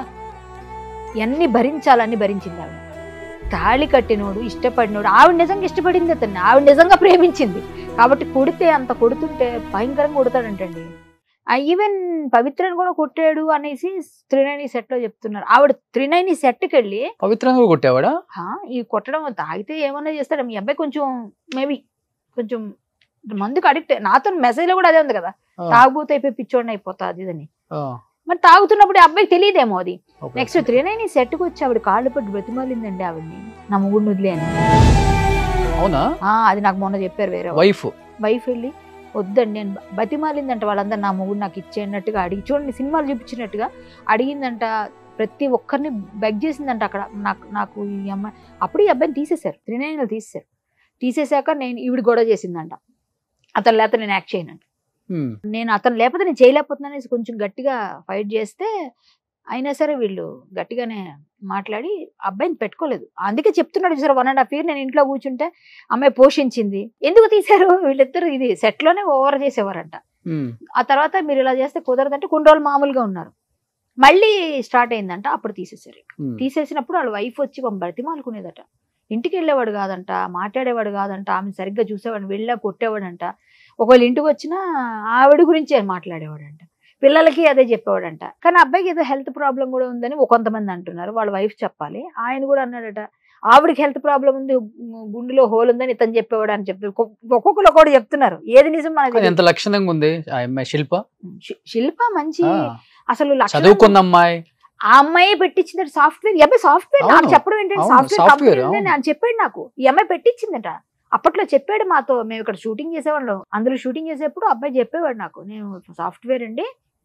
Speaker 3: ఎన్ని భరించాలని భరించింది ఆవిడ తాళి కట్టినోడు ఇష్టపడినోడు ఆవిడ నిజంగా ఇష్టపడింది అతన్ని ఆవిడ నిజంగా ప్రేమించింది కాబట్టి కొడితే అంత కొడుతుంటే భయంకరంగా కొడతాడంటండి ఈవెన్ పవిత్రని కూడా కొట్టాడు అనేసి త్రినైని సెట్ లో చెప్తున్నారు ఆవిడ త్రినైని సెట్కి వెళ్ళి
Speaker 2: పవిత్రంగా కొట్టేవాడా
Speaker 3: "హా, ఈ కొట్టడం తాగితే ఏమన్నా చేస్తాడు మీ అబ్బాయి కొంచెం మేబీ కొంచెం మందుకు అడిక్ట్ నాతో మెసేజ్ లో కూడా అదే ఉంది కదా
Speaker 2: ఆ,
Speaker 3: తాగుబోతే అయిపోయి పిచ్చోడిని అయిపోతా అది ఇదని
Speaker 2: ఆ,
Speaker 3: మరి తాగుతున్నప్పుడు ఈ అబ్బాయికి తెలియదేమో అది
Speaker 2: ఓకే.
Speaker 3: నెక్స్ట్ త్రీనైన్ సెట్కి వచ్చి ఆవిడ కాళ్ళు పట్టి బ్రతిమాలిందండి ఆవిడ్ని నా ముగ్గురు వదిలే అని
Speaker 2: అవునా
Speaker 3: ఆ, అది నాకు మొన్న చెప్పారు వేరే
Speaker 2: వైఫ్
Speaker 3: వైఫ్ వెళ్ళి వద్దండి నేను బ- బతిమాలిందంట వాళ్ళందరూ నా మొగుడు నాకు ఇచ్చేయన్నట్టుగా అడిగి చూడండి సినిమాలు చూపించినట్టుగా అడిగిందంట ప్రతి ఒక్కరిని బెగ్ చేసిందంట అక్కడ నాకు నాకు ఈ అమ్మాయి అప్పుడు ఈ అబ్బాయిని తీసేశారు త్రినైన్లు తీసేశారు తీసేశాక నేను ఈవిడ గొడవ చేసిందంట అతను లేకపోతే నేను యాక్ట్ చేయనంట నేను అతను లేకపోతే నేను చేయలేకపోతున్నాను అనేసి కొంచెం గట్టిగా ఫైట్ చేస్తే అయినా సరే వీళ్ళు గట్టిగానే మాట్లాడి అబ్బాయిని పెట్టుకోలేదు అందుకే చెప్తున్నాడు చూసారు వన్ అండ్ హాఫ్ ఇయర్ నేను ఇంట్లో కూర్చుంటే అమ్మాయి పోషించింది ఎందుకు తీశారు వీళ్ళిద్దరు ఇది set లోనే ఓవర్ చేసేవారంట ఆ తర్వాత మీరు ఇలా చేస్తే కుదరదంటే కొన్ని రోజులు మామూలుగా ఉన్నారు మళ్ళీ స్టార్ట్ అయిందంట అప్పుడు తీసేశారు తీసేసినప్పుడు వాళ్ళ వైఫ్ వచ్చి పాపం బ్రతిమాలుకునేదట ఇంటికి వెళ్ళేవాడు కాదంట మాట్లాడేవాడు కాదంట ఆమె సరిగ్గా చూసేవాడు వెళ్ళా కొట్టేవాడంట ఒకవేళ ఇంటికి వచ్చినా ఆవిడ గురించే మాట్లాడేవాడంట పిల్లలకి అదే చెప్పేవాడంట కానీ అబ్బాయికి ఏదో హెల్త్ ప్రాబ్లం కూడా ఉందని ఒక కొంతమంది అంటున్నారు వాళ్ళ వైఫ్ చెప్పాలి ఆయన కూడా అన్నాడట ఆవిడకి హెల్త్ ప్రాబ్లం ఉంది గు- గుండెలో హోల్ ఉందని ఇతను చెప్పేవాడు అని చెప్తారు ఒక్కొక్కరు కూడా చెప్తున్నారు ఏది నిజం మనకి
Speaker 2: కానీ ఎంత లక్షణంగా ఉంది ఆ అమ్మాయి శిల్ప
Speaker 3: శి- శిల్ప మంచి
Speaker 2: ఆ,
Speaker 3: అసలు లక్షణం-
Speaker 2: చదువుకున్న అమ్మాయి
Speaker 3: ఆ అమ్మాయి పెట్టించింది సాఫ్ట్వేర్ ఈ అబ్బాయి సాఫ్ట్వేర్ నాకు
Speaker 2: అవును.
Speaker 3: చెప్పడం ఏంటంటే
Speaker 2: అవును,
Speaker 3: సాఫ్ట్వేర్
Speaker 2: software,
Speaker 3: కంపెనీ ఉందని అని చెప్పాడు నాకు ఈ అమ్మాయి పెట్టించిందట అప్పట్లో చెప్పాడు మాతో మేము ఇక్కడ షూటింగ్ చేసేవాళ్ళం అందులో షూటింగ్ చేసేప్పుడు అబ్బాయి చెప్పేవాడు నాకు నేను సాఫ్ట్వేర్ అండి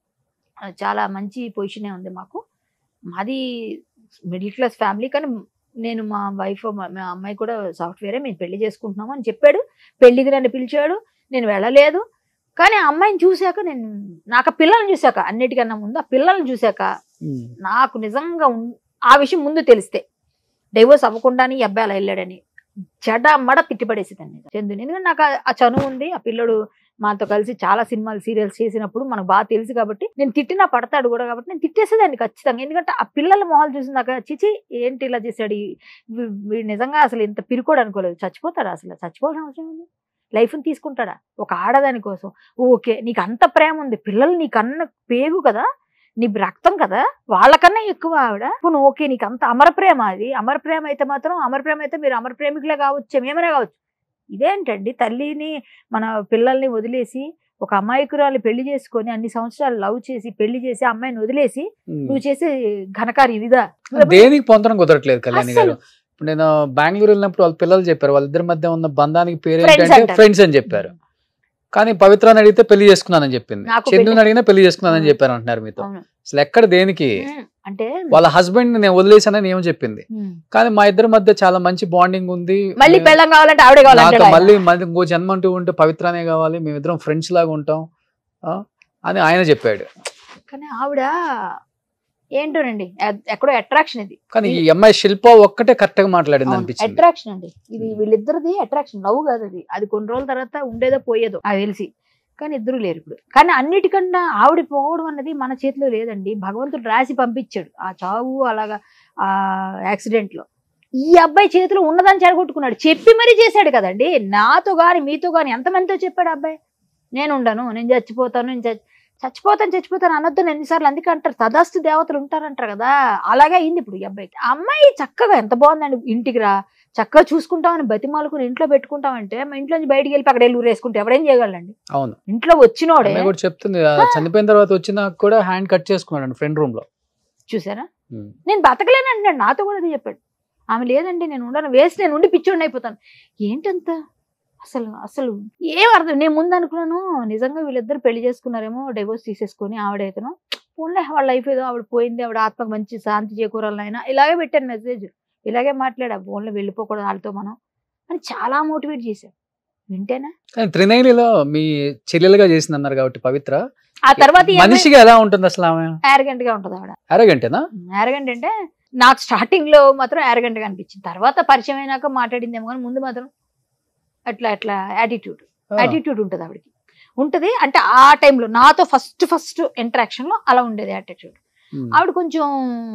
Speaker 3: ఆ, చాలా మంచి పొజిషనే ఉంది మాకు మాది మిడిల్ క్లాస్ ఫ్యామిలీ కానీ నేను మా వైఫ్ మా మా అమ్మాయి కూడా సాఫ్ట్వేరే మేము పెళ్లి చేసుకుంటున్నాము అని చెప్పాడు పెళ్లికి నన్ను పిలిచాడు నేను వెళ్ళలేదు కానీ ఆ అమ్మాయిని చూశాక నేను నాకు ఆ పిల్లల్ని చూశాక అన్నిటికన్నా ముందు ఆ పిల్లల్ని చూశాక
Speaker 2: ఉమ్,
Speaker 3: నాకు నిజంగా ఉన్- ఆ విషయం ముందు తెలిస్తే డైవోర్స్ అవ్వకుండానే ఈ అబ్బాయి అలా వెళ్ళాడని చెడ మడ తిట్టిపడేసేదాన్ని చందుని ఎందుకంటే నాకు ఆ- ఆ చనువు ఉంది ఆ పిల్లడు మాతో కలిసి చాలా సినిమాలు సీరియల్స్ చేసినప్పుడు మనకు బాగా తెలుసు కాబట్టి నేను తిట్టినా పడతాడు కూడా కాబట్టి నేను తిట్టేసేదాన్ని ఖచ్చితంగా ఎందుకంటే ఆ పిల్లల మొహాలు చూసినాక చిచి ఏంటి ఇలా చేశాడు ఈ- వీ- వీడు నిజంగా అసలు ఇంత పిరుకోడు అనుకోలేదు చచ్చిపోతాడు అసలు చచ్చిపోవాల్సిన అవసరం ఉంది లైఫ్ని తీసుకుంటాడా ఒక ఆడదాని కోసం ఓకే నీకు అంత ప్రేమ ఉంది పిల్లలు నీకు అన్న పేగు కదా నీ రక్తం కదా వాళ్ళకన్నా ఎక్కువ ఆవిడ ఇప్పుడు నువ్వు ఓకే నీకు అంత అమర ప్రేమ అది అమర ప్రేమ అయితే మాత్రం అమర ప్రేమ అయితే మీరు అమర ప్రేమికులే కావచ్చు ఏమైనా కావచ్చు ఇదేంటండి తల్లిని మన పిల్లల్ని వదిలేసి ఒక అమాయకురాలు పెళ్లి చేసుకొని అన్ని సంవత్సరాలు లవ్ చేసి పెళ్లి చేసి ఆ అమ్మాయిని వదిలేసి
Speaker 2: ఉమ్.
Speaker 3: నువ్వు చేసే ఘనకార్యం ఇదా
Speaker 2: దేనికి పొందడం కుదరట్లేదు కళ్యాణి గారు
Speaker 3: అస్సలు.
Speaker 2: ఇప్పుడు నేను బెంగళూరు వెళ్ళినప్పుడు వాళ్ళ పిల్లలు చెప్పారు వాళ్ళిద్దరి మధ్య ఉన్న బంధానికి పేరు
Speaker 3: Friends
Speaker 2: ఏంటంటే
Speaker 3: అంటారు.
Speaker 2: ఫ్రెండ్స్ అని చెప్పారు కానీ పవిత్రాన్ని అడిగితే పెళ్లి చేసుకున్నానని చెప్పింది
Speaker 3: నాకు
Speaker 2: చందుని
Speaker 3: పెళ్లి-
Speaker 2: అడిగినా పెళ్లి చేసుకున్నానని
Speaker 3: అవును.
Speaker 2: చెప్పారు అంటున్నారు మీతో
Speaker 3: అవును
Speaker 2: అసలు ఎక్కడ దేనికి
Speaker 3: ఉమ్, అంటే
Speaker 2: వాళ్ళ హస్బెండ్ నేను వదిలేసానని ఏమో చెప్పింది
Speaker 3: ఉమ్,
Speaker 2: కానీ మా ఇద్దరి మధ్య చాలా మంచి బాండింగ్ ఉంది
Speaker 3: మళ్ళీ
Speaker 2: మేము-
Speaker 3: పెళ్ళం కావాలంటే ఆవిడే
Speaker 2: నాకు
Speaker 3: కావాలంటే
Speaker 2: మళ్ళీ మళ్ళీ ఇంకో జన్మ అంటూ ఉంటే పవిత్రానే కావాలి మేమిద్దరం ఫ్రెండ్స్ లాగా ఉంటాం ఆ? అని ఆయన చెప్పాడు
Speaker 3: కానీ ఆవిడ ఏంటోనండి ఎ- ఎక్కడో అట్రాక్షన్ ఇది
Speaker 2: కానీ ఈ అమ్మాయి శిల్ప ఒక్కటే కరెక్ట్ గా మాట్లాడింది అనిపించింది
Speaker 3: అట్రాక్షన్ అండి ఇది వీళ్ళిద్దరిది అట్రాక్షన్ లవ్ కాదు అది అది కొన్ని రోజుల తర్వాత ఉండేదో పోయేదో అది తెలిసి కానీ ఇద్దరు లేరు ఇప్పుడు కానీ అన్నిటికన్నా ఆవిడ పోవడం అన్నది మన చేతిలో లేదండి భగవంతుడు రాసి పంపించాడు ఆ చావు అలాగా ఆ యాక్సిడెంట్ లో ఈ అబ్బాయి చేతిలో ఉన్నదని చెడగొట్టుకున్నాడు చెప్పి మరీ చేశాడు కదండి నాతో గాని మీతో గాని ఎంతమందితో చెప్పాడు ఆ అబ్బాయి నేను ఉండను నేను చచ్చిపోతాను నేను చచ్చి- చచ్చిపోతాను చచ్చిపోతాను అనొద్దు ఎన్నిసార్లు అందుకే అంటారు తదాస్తు దేవతలు ఉంటారంటారు కదా అలాగే అయింది ఇప్పుడు ఈ అబ్బాయికి ఆ అమ్మాయి చక్కగా ఎంత బాగుందండి ఇంటికి రా చక్కగా చూసుకుంటామని బతిమాలుకుని ఇంట్లో పెట్టుకుంటామంటే మా ఇంట్లో నుంచి బయటికి వెళ్ళి అక్కడ వెళ్ళి వేసుకుంటే ఎవడేం చేయగలండి
Speaker 2: అవును
Speaker 3: ఇంట్లో వచ్చినోడే
Speaker 2: అమ్మాయి కూడా చెప్తుంది ఆ చనిపోయిన తర్వాత వచ్చినా కూడా హ్యాండ్ కట్ చేసుకున్నాడు ఫ్రెండ్ రూమ్ లో
Speaker 3: చూసారా
Speaker 2: ఉమ్.
Speaker 3: నేను బతకలేను అంటున్నాడు నాతో కూడా అదే చెప్పాడు ఆమె లేదండి నేను ఉండను వేసి నేను ఉండి పిచ్చోడిని అయిపోతాను ఏంటంత అసలు అసలు ఏం అర్థం నేను ముందు అనుకున్నాను నిజంగా వీళ్ళిద్దరు పెళ్లి చేసుకున్నారేమో డైవోర్స్ తీసేసుకొని ఆవిడైతేనో పోన్లే వాళ్ళ లైఫ్ ఏదో ఆవిడ పోయింది ఆవిడ ఆత్మకు మంచి శాంతి చేకూరాలైనా ఇలాగే పెట్టాను మెసేజ్ ఇలాగే మాట్లాడా ఫోన్లో వెళ్ళిపోకూడదు వాళ్ళతో మనం అని చాలా మోటివేట్ చేశాను వింటేనా
Speaker 2: కానీ త్రినైలిలో మీ చెల్లెలుగా చేసింది అన్నారు కాబట్టి పవిత్ర
Speaker 3: ఆ తర్వాత
Speaker 2: మనిషిగా ఎలా ఉంటుంది అసలు ఆమె
Speaker 3: యారగెంట్ గా ఉంటుంది ఆవిడ
Speaker 2: అరగంటేనా
Speaker 3: యారగెంట్ అంటే నాకు స్టార్టింగ్ లో మాత్రం యారగెంట్ గా అనిపించింది తర్వాత పరిచయం అయినాక మాట్లాడిందేమో కానీ ముందు మాత్రం అట్లా అట్లా యాటిట్యూడ్ యాటిట్యూడ్ ఉంటుంది ఆవిడకి ఉంటది అంటే ఆ టైంలో నాతో ఫస్ట్ ఫస్ట్ ఇంటరాక్షన్ లో అలా ఉండేది యాటిట్యూడ్
Speaker 2: ఉమ్.
Speaker 3: ఆవిడ కొంచెం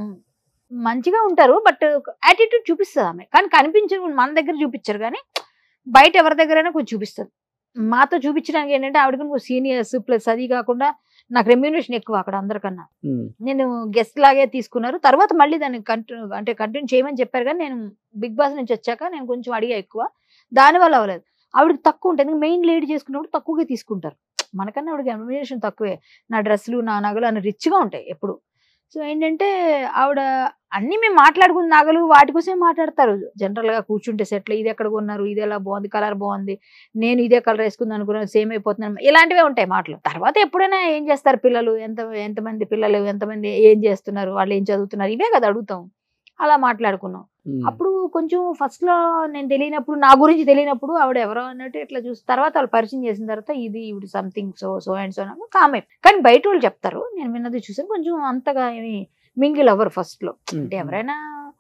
Speaker 3: మంచిగా ఉంటారు బట్ యాటిట్యూడ్ చూపిస్తుంది ఆమె కానీ కనిపించదు మన దగ్గర చూపించరు కానీ బయట ఎవరి దగ్గరైనా కొంచెం చూపిస్తుంది మాతో చూపించడానికి ఏంటంటే ఆవిడ కొంచెం సీనియర్స్ ప్లస్ అది కాకుండా నాకు రెమ్యూనేషన్ ఎక్కువ అక్కడ అందరికన్నా
Speaker 2: ఉమ్.
Speaker 3: నేను గెస్ట్ లాగే తీసుకున్నారు తర్వాత మళ్ళీ దాన్ని కంటిన్యూ అంటే కంటిన్యూ చేయమని చెప్పారు కానీ నేను బిగ్ బాస్ నుంచి వచ్చాక నేను కొంచెం అడిగా ఎక్కువ దానివల్ల అవ్వలేదు ఆవిడకి తక్కువ ఉంటుంది మెయిన్ లేడీ చేసుకున్నప్పుడు తక్కువగా తీసుకుంటారు మనకన్నా ఆవిడకి రెమ్యునేషన్ తక్కువే నా డ్రెస్సులు నా నగలు అన్ని రిచ్గా ఉంటాయి ఎప్పుడు సో ఏంటంటే ఆవిడ అన్ని మేము మాట్లాడుకున్న నగలు వాటి కోసమే మాట్లాడతారు జనరల్ గా కూర్చుంటే సెట్లు ఇది ఎక్కడ కొన్నారు ఇది ఎలా బాగుంది కలర్ బాగుంది నేను ఇదే కలర్ వేసుకుంది అనుకున్నాను సేమ్ అయిపోతున్నాను ఇలాంటివే ఉంటాయి మాటలు తర్వాత ఎప్పుడైనా ఏం చేస్తారు పిల్లలు ఎంత ఎంతమంది పిల్లలు ఎంతమంది ఏం చేస్తున్నారు వాళ్ళు ఏం చదువుతున్నారు ఇవే కదా అడుగుతాం అలా మాట్లాడుకున్నాం
Speaker 2: ఉమ్.
Speaker 3: అప్పుడు కొంచెం ఫస్ట్ లో నేను తెలియనప్పుడు నా గురించి తెలియనప్పుడు ఆవిడ ఎవరో అన్నట్టు ఇట్లా చూసి తర్వాత వాళ్ళు పరిచయం చేసిన తర్వాత ఇది ఇవి something so so and so కామే కానీ బయట వాళ్ళు చెప్తారు నేను విన్నది చూసాను కొంచెం అంతగా ఏమి మింగిల్ అవ్వరు ఫస్ట్ లో
Speaker 2: ఉమ్.
Speaker 3: అంటే ఎవరైనా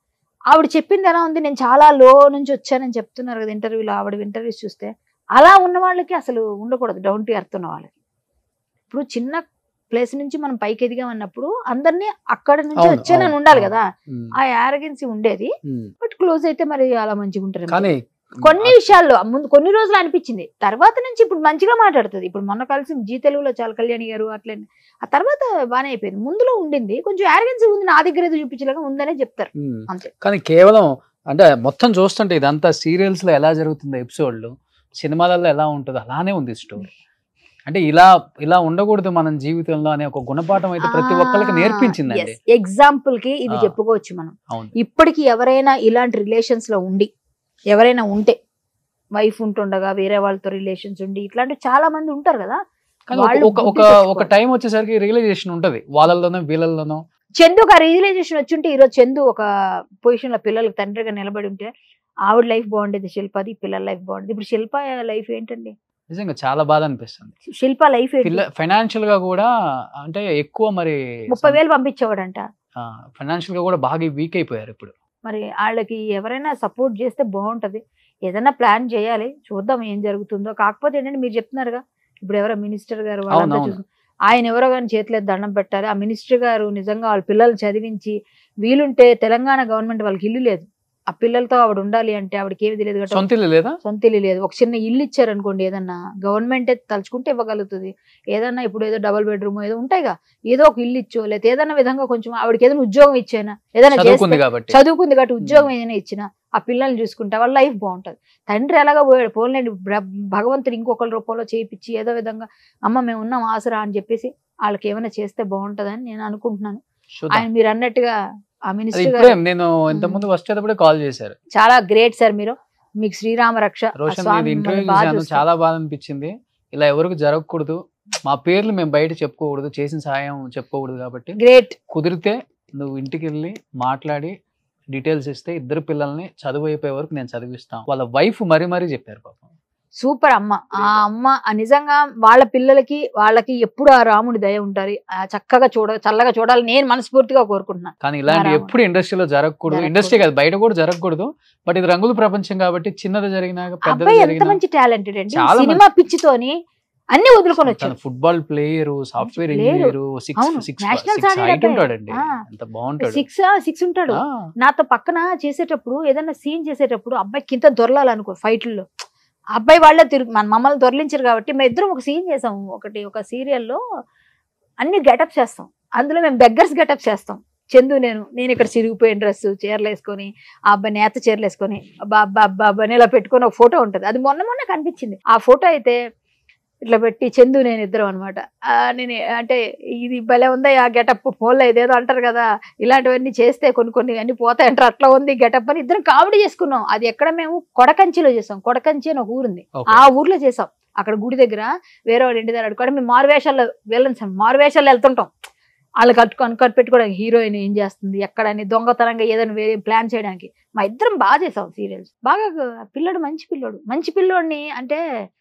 Speaker 3: ఆవిడ చెప్పింది ఎలా ఉంది నేను చాలా లో నుంచి వచ్చానని చెప్తున్నారు కదా ఇంటర్వ్యూలో ఆవిడ ఇంటర్వ్యూస్ చూస్తే అలా ఉన్న వాళ్ళకి అసలు ఉండకూడదు డౌన్ టు ఎర్త్ ఉన్న వాళ్ళకి ఇప్పుడు చిన్న ప్లేస్ నుంచి మనం పైకి ఎదిగామన్నప్పుడు అందరినీ అక్కడ నుంచి
Speaker 2: అవును,
Speaker 3: వచ్చానని
Speaker 2: అవును,
Speaker 3: ఉండాలి
Speaker 2: అవును.
Speaker 3: కదా
Speaker 2: ఉమ్.
Speaker 3: ఆ యారగెన్సీ ఉండేది
Speaker 2: ఉమ్.
Speaker 3: బట్ క్లోజ్ అయితే మరి అలా మంచిగా ఉంటారు
Speaker 2: కానీ
Speaker 3: కొన్ని విషయాల్లో ముందు కొన్ని రోజులు అనిపించింది తర్వాత నుంచి ఇప్పుడు మంచిగా మాట్లాడుతుంది ఇప్పుడు మొన్న కలిసి జీ తెలుగులో చాలా కళ్యాణి గారు అట్లే ఆ తర్వాత బాగానే అయిపోయింది ముందులో ఉండింది కొంచెం యారగెన్సీ ఉంది నా దగ్గర ఏదో చూపించలేక ఉందనే చెప్తారు
Speaker 2: ఉమ్.
Speaker 3: అంతే
Speaker 2: కానీ కేవలం అంటే మొత్తం చూస్తుంటే ఇదంతా సీరియల్స్ లో ఎలా జరుగుతుందో ఎపిసోడ్లు సినిమాలలో ఎలా ఉంటుందో అలానే ఉంది స్టోరీ అంటే ఇలా ఇలా ఉండకూడదు మనం జీవితంలో అనే ఒక గుణపాఠం అయితే ప్రతి ఒక్కరికి నేర్పించిందండి
Speaker 3: ఎగ్జాంపుల్ కి ఇది
Speaker 2: ఆ.
Speaker 3: చెప్పుకోవచ్చు మనం
Speaker 2: అవును
Speaker 3: ఇప్పటికి ఎవరైనా ఇలాంటి రిలేషన్స్ లో ఉండి ఎవరైనా ఉంటే వైఫ్ ఉంటుండగా వేరే వాళ్ళతో రిలేషన్స్ ఉండి ఇట్లాంటివి చాలా మంది ఉంటారు కదా
Speaker 2: కానీ ఒక-
Speaker 3: వాళ్ళు
Speaker 2: ఒక ఒక
Speaker 3: బుద్ధి తెచ్చుకోవాలి.
Speaker 2: ఒక టైం వచ్చేసరికి రియలైజేషన్ ఉంటది వాళ్ళలోనో వీళ్ళలోనో
Speaker 3: చందు ఒక రియలైజేషన్ వచ్చుంటే ఈరోజు చందు ఒక పొజిషన్ లో పిల్లలకి తండ్రిగా నిలబడి ఉంటే ఆవిడ లైఫ్ బాగుండేది శిల్పది పిల్లల లైఫ్ బాగుండేది ఇప్పుడు శిల్ప లైఫ్ ఏంటండి
Speaker 2: నిజంగా చాలా బాధ అనిపిస్తుంది
Speaker 3: శిల్ప లైఫ్
Speaker 2: పిల్ల ఫైనాన్షియల్ గా కూడా అంటే ఎక్కువ మరి
Speaker 3: ముప్పై వేలు పంపించేవాడంట
Speaker 2: ఫైనాన్షియల్ గా కూడా బాగా వీక్ అయిపోయారు ఇప్పుడు
Speaker 3: మరి వాళ్ళకి ఎవరైనా సపోర్ట్ చేస్తే బాగుంటది ఏదైనా ప్లాన్ చేయాలి చూద్దాం ఏం జరుగుతుందో కాకపోతే ఏంటంటే మీరు చెప్తున్నారుగా ఇప్పుడు ఎవరో మినిస్టర్ గారు వాళ్ళంతా
Speaker 2: అవును.
Speaker 3: చూసు ఆయన ఎవరో కానీ చేతిలో దండం పెట్టాలి ఆ మినిస్టర్ గారు నిజంగా వాళ్ళ పిల్లలు చదివించి వీలుంటే తెలంగాణ గవర్నమెంట్ వాళ్ళకి ఇల్లు లేదు ఆ పిల్లలతో ఆవిడ ఉండాలి అంటే ఆవిడకి ఏమి తెలియదు కాబట్టి
Speaker 2: సొంత ఇల్లు లేదా
Speaker 3: సొంత ఇల్లు లేదు ఒక చిన్న ఇల్లు ఇచ్చారు అనుకోండి ఏదన్నా గవర్నమెంట్ తలుచుకుంటే ఇవ్వగలుగుతుంది ఏదన్నా ఇప్పుడు ఏదో డబుల్ బెడ్రూమ్ ఏదో ఉంటాయిగా ఏదో ఒక ఇల్లు ఇచ్చో లేకపోతే ఏదైనా విధంగా కొంచెం ఆవిడకి ఏదైనా ఉద్యోగం ఇచ్చానా ఏదైనా
Speaker 2: చదువుకుంది
Speaker 3: చేస్తే
Speaker 2: కాబట్టి
Speaker 3: చదువుకుంది కాబట్టి ఉద్యోగం ఏదైనా ఇచ్చినా ఆ పిల్లల్ని చూసుకుంటే వాళ్ళ లైఫ్ బాగుంటది తండ్రి ఎలాగో పోయాడు పోలేండి భగవంతుడు ఇంకొకరి రూపంలో చేయించి ఏదో విధంగా అమ్మ మేము ఉన్నాం ఆసరా అని చెప్పేసి వాళ్ళకి ఏమైనా చేస్తే బాగుంటదని నేను అనుకుంటున్నాను
Speaker 2: చూద్దాం.
Speaker 3: ఆయన మీరు అన్నట్టుగా ఆ
Speaker 2: అది
Speaker 3: మినిస్టర్
Speaker 2: ఇప్పుడే
Speaker 3: గారు
Speaker 2: నేను ఇంత ముందు వచ్చేటప్పుడే కాల్ చేశారు
Speaker 3: చాలా గ్రేట్ సార్ మీరు మీకు శ్రీరామ రక్ష ఆ
Speaker 2: రోషన్
Speaker 3: స్వామి
Speaker 2: ఇది ఇంటర్వ్యూ
Speaker 3: మిమ్మల్ని బాగా
Speaker 2: చూశాను
Speaker 3: చూస్తారు.
Speaker 2: చాలా బాధ అనిపించింది ఇలా ఎవరికి జరగకూడదు మా పేర్లు మేము బయట చెప్పుకోకూడదు చేసిన సహాయం చెప్పుకోకూడదు కాబట్టి
Speaker 3: గ్రేట్
Speaker 2: కుదిరితే నువ్వు ఇంటికి వెళ్ళి మాట్లాడి డీటెయిల్స్ ఇస్తే ఇద్దరు పిల్లల్ని చదువు అయిపోయే వరకు నేను చదివిస్తాను వాళ్ళ వైఫ్ మరీ మరీ చెప్పారు పాపం
Speaker 3: సూపర్ అమ్మ ఆ అమ్మ ఆ నిజంగా వాళ్ళ పిల్లలకి వాళ్ళకి ఎప్పుడు ఆ రాముడి దయ ఉంటారు ఆ చక్కగా చూడ చల్లగా చూడాలి నేను మనస్ఫూర్తిగా కోరుకుంటున్నాను
Speaker 2: కానీ ఇలాంటి
Speaker 3: రావడం.
Speaker 2: ఎప్పుడు ఇండస్ట్రీలో జరగకూడదు
Speaker 3: జరగకూడదు.
Speaker 2: ఇండస్ట్రీ కాదు బయట కూడా జరగకూడదు బట్ ఇది రంగుల ప్రపంచం కాబట్టి చిన్నది జరిగినా పెద్దది
Speaker 3: అబ్బాయి ఎంత
Speaker 2: జరిగినా
Speaker 3: మంచి టాలెంటెడ్ అండి
Speaker 2: చాలా
Speaker 3: సినిమా పిచ్చితోని అన్ని వదులుకొని
Speaker 2: తన
Speaker 3: వచ్చాడు
Speaker 2: football player software
Speaker 3: player.
Speaker 2: Engineer six
Speaker 3: అవును,
Speaker 2: సిక్స్
Speaker 3: nationals
Speaker 2: సిక్స్
Speaker 3: ఆడాడు
Speaker 2: హైట్
Speaker 3: అబ్బాయి.
Speaker 2: ఉంటాడండి
Speaker 3: ఆ.
Speaker 2: ఎంత బాగుంటాడు
Speaker 3: సిక్స్ సిక్స్ ఉంటాడు
Speaker 2: ఆ,
Speaker 3: నాతో పక్కన చేసేటప్పుడు ఏదైనా సీన్ చేసేటప్పుడు అబ్బాయి కింద దొరలాలనుకో ఫైట్లలో అబ్బాయి వాళ్ళే తిరుగు మన మమ్మల్ని దొరలించారు కాబట్టి మేము ఇద్దరం ఒక సీన్ చేసాం ఒకటి ఒక సీరియల్లో అన్ని గెటప్స్ చేస్తాం అందులో మేము బెగ్గర్స్ గెటప్స్ చేస్తాం చందు నేను నేను ఇక్కడ చిరిగిపోయిన డ్రెస్ చీరలు వేసుకొని ఆ అబ్బాయి నేత చీరలు వేసుకొని అబ్బా అబ్బా అబ్బా అబ్బాయి ఇలా పెట్టుకొని ఒక ఫోటో ఉంటుంది అది మొన్న మొన్న కనిపించింది ఆ ఫోటో అయితే ఇట్లా పెట్టి చందు నేను ఇద్దరం అనమాట నేను అంటే ఇది భలే ఉందా ఆ గెటప్ ఫోన్లో ఇదేదో అంటారు కదా ఇలాంటివన్నీ చేస్తే కొన్ని కొన్ని అన్ని పోతాయంటారు అట్లా ఉంది గెటప్ అని ఇద్దరం కామెడీ చేసుకున్నాం అది ఎక్కడ మేము కొడకంచిలో చేసాం కొడకంచి అని ఒక ఊరుంది
Speaker 2: okay.
Speaker 3: ఆ ఊర్లో చేసాం అక్కడ గుడి దగ్గర వేరే వాడు ఇంటి దగ్గర అడుగుకోవడం మేము మారువేషాల్లో వెళ్ళాం మారువేషాల్లో వెళ్తుంటాం వాళ్ళు కట్టుకొని కట్టు పెట్టుకోవడానికి హీరోయిన్ ఏం చేస్తుంది ఎక్కడని దొంగతనంగా ఏదైనా వేరే ప్లాన్ చేయడానికి మా ఇద్దరం బాగా చేసాం సీరియల్స్ బాగా పిల్లడు మంచి పిల్లోడు మంచి పిల్లోడిని అంటే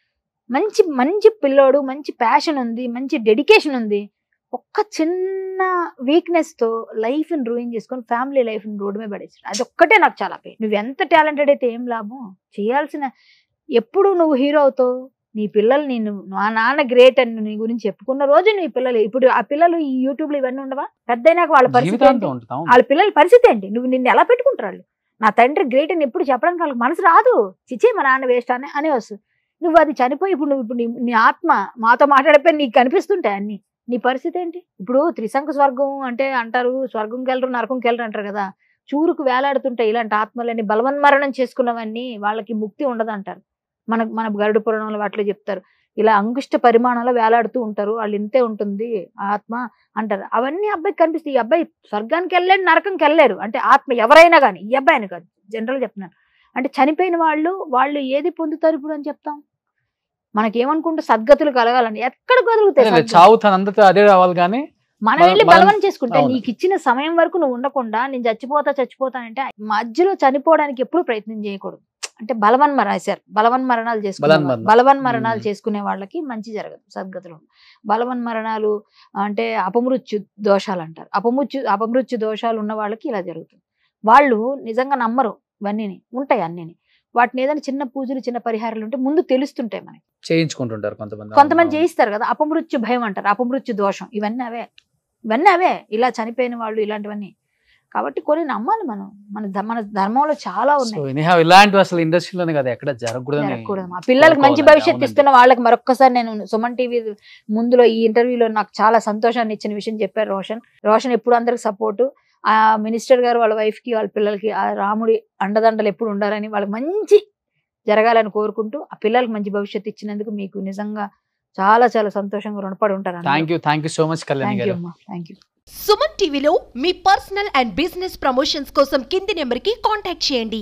Speaker 3: మంచి మంచి పిల్లోడు మంచి ప్యాషన్ ఉంది మంచి డెడికేషన్ ఉంది ఒక్క చిన్న వీక్నెస్ తో లైఫ్ ని రూయిన్ చేసుకొని ఫ్యామిలీ లైఫ్ ని రోడ్డు మీద పడేసాడు అది ఒక్కటే నాకు చాలా పెయిన్ నువ్వు ఎంత టాలెంటెడ్ అయితే ఏం లాభం చేయాల్సిన ఎప్పుడు నువ్వు హీరో అవుతావు నీ పిల్లలు నేను మా నాన్న గ్రేట్ అని నీ గురించి చెప్పుకున్న రోజు నీ పిల్లలు ఇప్పుడు ఆ పిల్లలు ఈ యూట్యూబ్ లో ఇవన్నీ ఉండవా పెద్దయినాక వాళ్ళ పరిస్థితి ఏంటి?
Speaker 2: జీవితాంతం ఉంటుంది అవును.
Speaker 3: వాళ్ళ పిల్లల పరిస్థితి ఏంటి నువ్వు నిన్ను ఎలా పెట్టుకుంటారు వాళ్ళు నా తండ్రి గ్రేట్ అని ఎప్పుడు చెప్పడానికి వాళ్ళకి మనసు రాదు చిచ్చే మా నాన్న వేస్ట్ అని అని వస్తుంది నువ్వు అది చనిపోయి ఇప్పుడు నువ్వు ఇప్పుడు నీ- నీ ఆత్మ మాతో మాట్లాడిపోయి నీకు కనిపిస్తుంటాయి అన్ని నీ పరిస్థితి ఏంటి ఇప్పుడు త్రిశంకు స్వర్గం అంటే అంటారు స్వర్గంకి వెళ్ళరు నరకంకి వెళ్ళరు అంటారు కదా చూరుకు వేలాడుతుంటాయి ఇలాంటి ఆత్మలని బలవన్మరణం చేసుకున్నవన్నీ వాళ్ళకి ముక్తి ఉండదు అంటారు మన మన గరుడు పురాణంలో వాటిలో చెప్తారు ఇలా అంగుష్ట పరిమాణంలో వేలాడుతూ ఉంటారు వాళ్ళు ఇంతే ఉంటుంది ఆత్మ అంటారు అవన్నీ అబ్బాయికి కనిపిస్తాయి ఈ అబ్బాయి స్వర్గానికి వెళ్ళాడు నరకంకి వెళ్ళాడు అంటే ఆత్మ ఎవరైనా కానీ ఈ అబ్బాయిని కాదు జనరల్ చెప్తున్నాను అంటే చనిపోయిన వాళ్ళు వాళ్ళు ఏది పొందుతారు ఇప్పుడు అని చెప్తాం మనకేమనుకుంటే సద్గతులు కలగాలని ఎక్కడ కదులుతాయి
Speaker 2: అదే,
Speaker 3: సద్గతులు?
Speaker 2: చావు తనంతట అదే రావాలి కానీ
Speaker 3: మనం
Speaker 2: మనం-
Speaker 3: వెళ్ళి
Speaker 2: మనం-
Speaker 3: బలవం చేసుకుంటే
Speaker 2: అవును.
Speaker 3: నీకు ఇచ్చిన సమయం వరకు నువ్వు ఉండకుండా నేను చచ్చిపోతా చచ్చిపోతానంటే మధ్యలో చనిపోవడానికి ఎప్పుడు ప్రయత్నం చేయకూడదు అంటే బలవన్ మరాశారు బలవన్ మరణాలు చేసుకునే
Speaker 2: బలవన్
Speaker 3: వాళ్ళు-
Speaker 2: మరణం.
Speaker 3: బలవన్ మరణాలు
Speaker 2: మ్మ్.
Speaker 3: చేసుకునే వాళ్ళకి మంచి జరగదు సద్గతులు బలవన్ మరణాలు అంటే అపమృత్యు దోషాలు అంటారు అపమృత్యు అపమృత్యు దోషాలు ఉన్న వాళ్ళకి ఇలా జరుగుతుంది వాళ్ళు నిజంగా నమ్మరు ఇవన్నీ ఉంటాయి అన్నీ వాటిని ఏదైనా చిన్న పూజలు చిన్న పరిహారాలు ఉంటే ముందు తెలుస్తుంటాయి మనకి
Speaker 2: చేయించుకుంటుంటారు కొంతమంది
Speaker 3: కొంతమంది
Speaker 2: అవును.
Speaker 3: చేయిస్తారు కదా అపమృత్యు భయం అంటారు అపమృత్యు దోషం ఇవన్నీ అవే ఇవన్నీ అవే ఇలా చనిపోయిన వాళ్ళు ఇలాంటివన్నీ కాబట్టి కొన్ని నమ్మాలి మనం మన ధ- మన ధర్మంలో చాలా
Speaker 2: సో
Speaker 3: ఉన్నాయి
Speaker 2: ఎనీహౌ ఇలాంటివి అసలు ఇండస్ట్రీలోనే కదా ఎక్కడ జరగకూడదని
Speaker 3: జరగకూడదు మా పిల్లలకు మంచి
Speaker 2: కోరుకోవాలి.
Speaker 3: భవిష్యత్తు
Speaker 2: అవునండి.
Speaker 3: ఇస్తున్న వాళ్ళకి మరొక్కసారి నేను సుమన్ టీవీ ముందులో ఈ ఇంటర్వ్యూలో నాకు చాలా సంతోషాన్ని ఇచ్చిన విషయం చెప్పారు రోషన్ రోషన్ ఎప్పుడు అందరికి సపోర్ట్ ఆ మినిస్టర్ గారు వాళ్ళ వైఫ్ కి వాళ్ళ పిల్లలకి ఆ రాముడి అండదండలు ఎప్పుడు ఉండాలని వాళ్ళకి మంచి జరగాలని కోరుకుంటూ ఆ పిల్లలకి మంచి భవిష్యత్తు ఇచ్చినందుకు మీకు నిజంగా చాలా చాలా సంతోషంగా రుణపడి ఉంటారు
Speaker 2: thank you thank you so much Kalyani
Speaker 3: thank you
Speaker 2: గారు
Speaker 3: అమ్మా థ్యాంక్ యూ
Speaker 1: సుమన్ టీవీలో మీ పర్సనల్ అండ్ బిజినెస్ ప్రమోషన్స్ కోసం కింది నెంబర్కి కాంటాక్ట్ చేయండి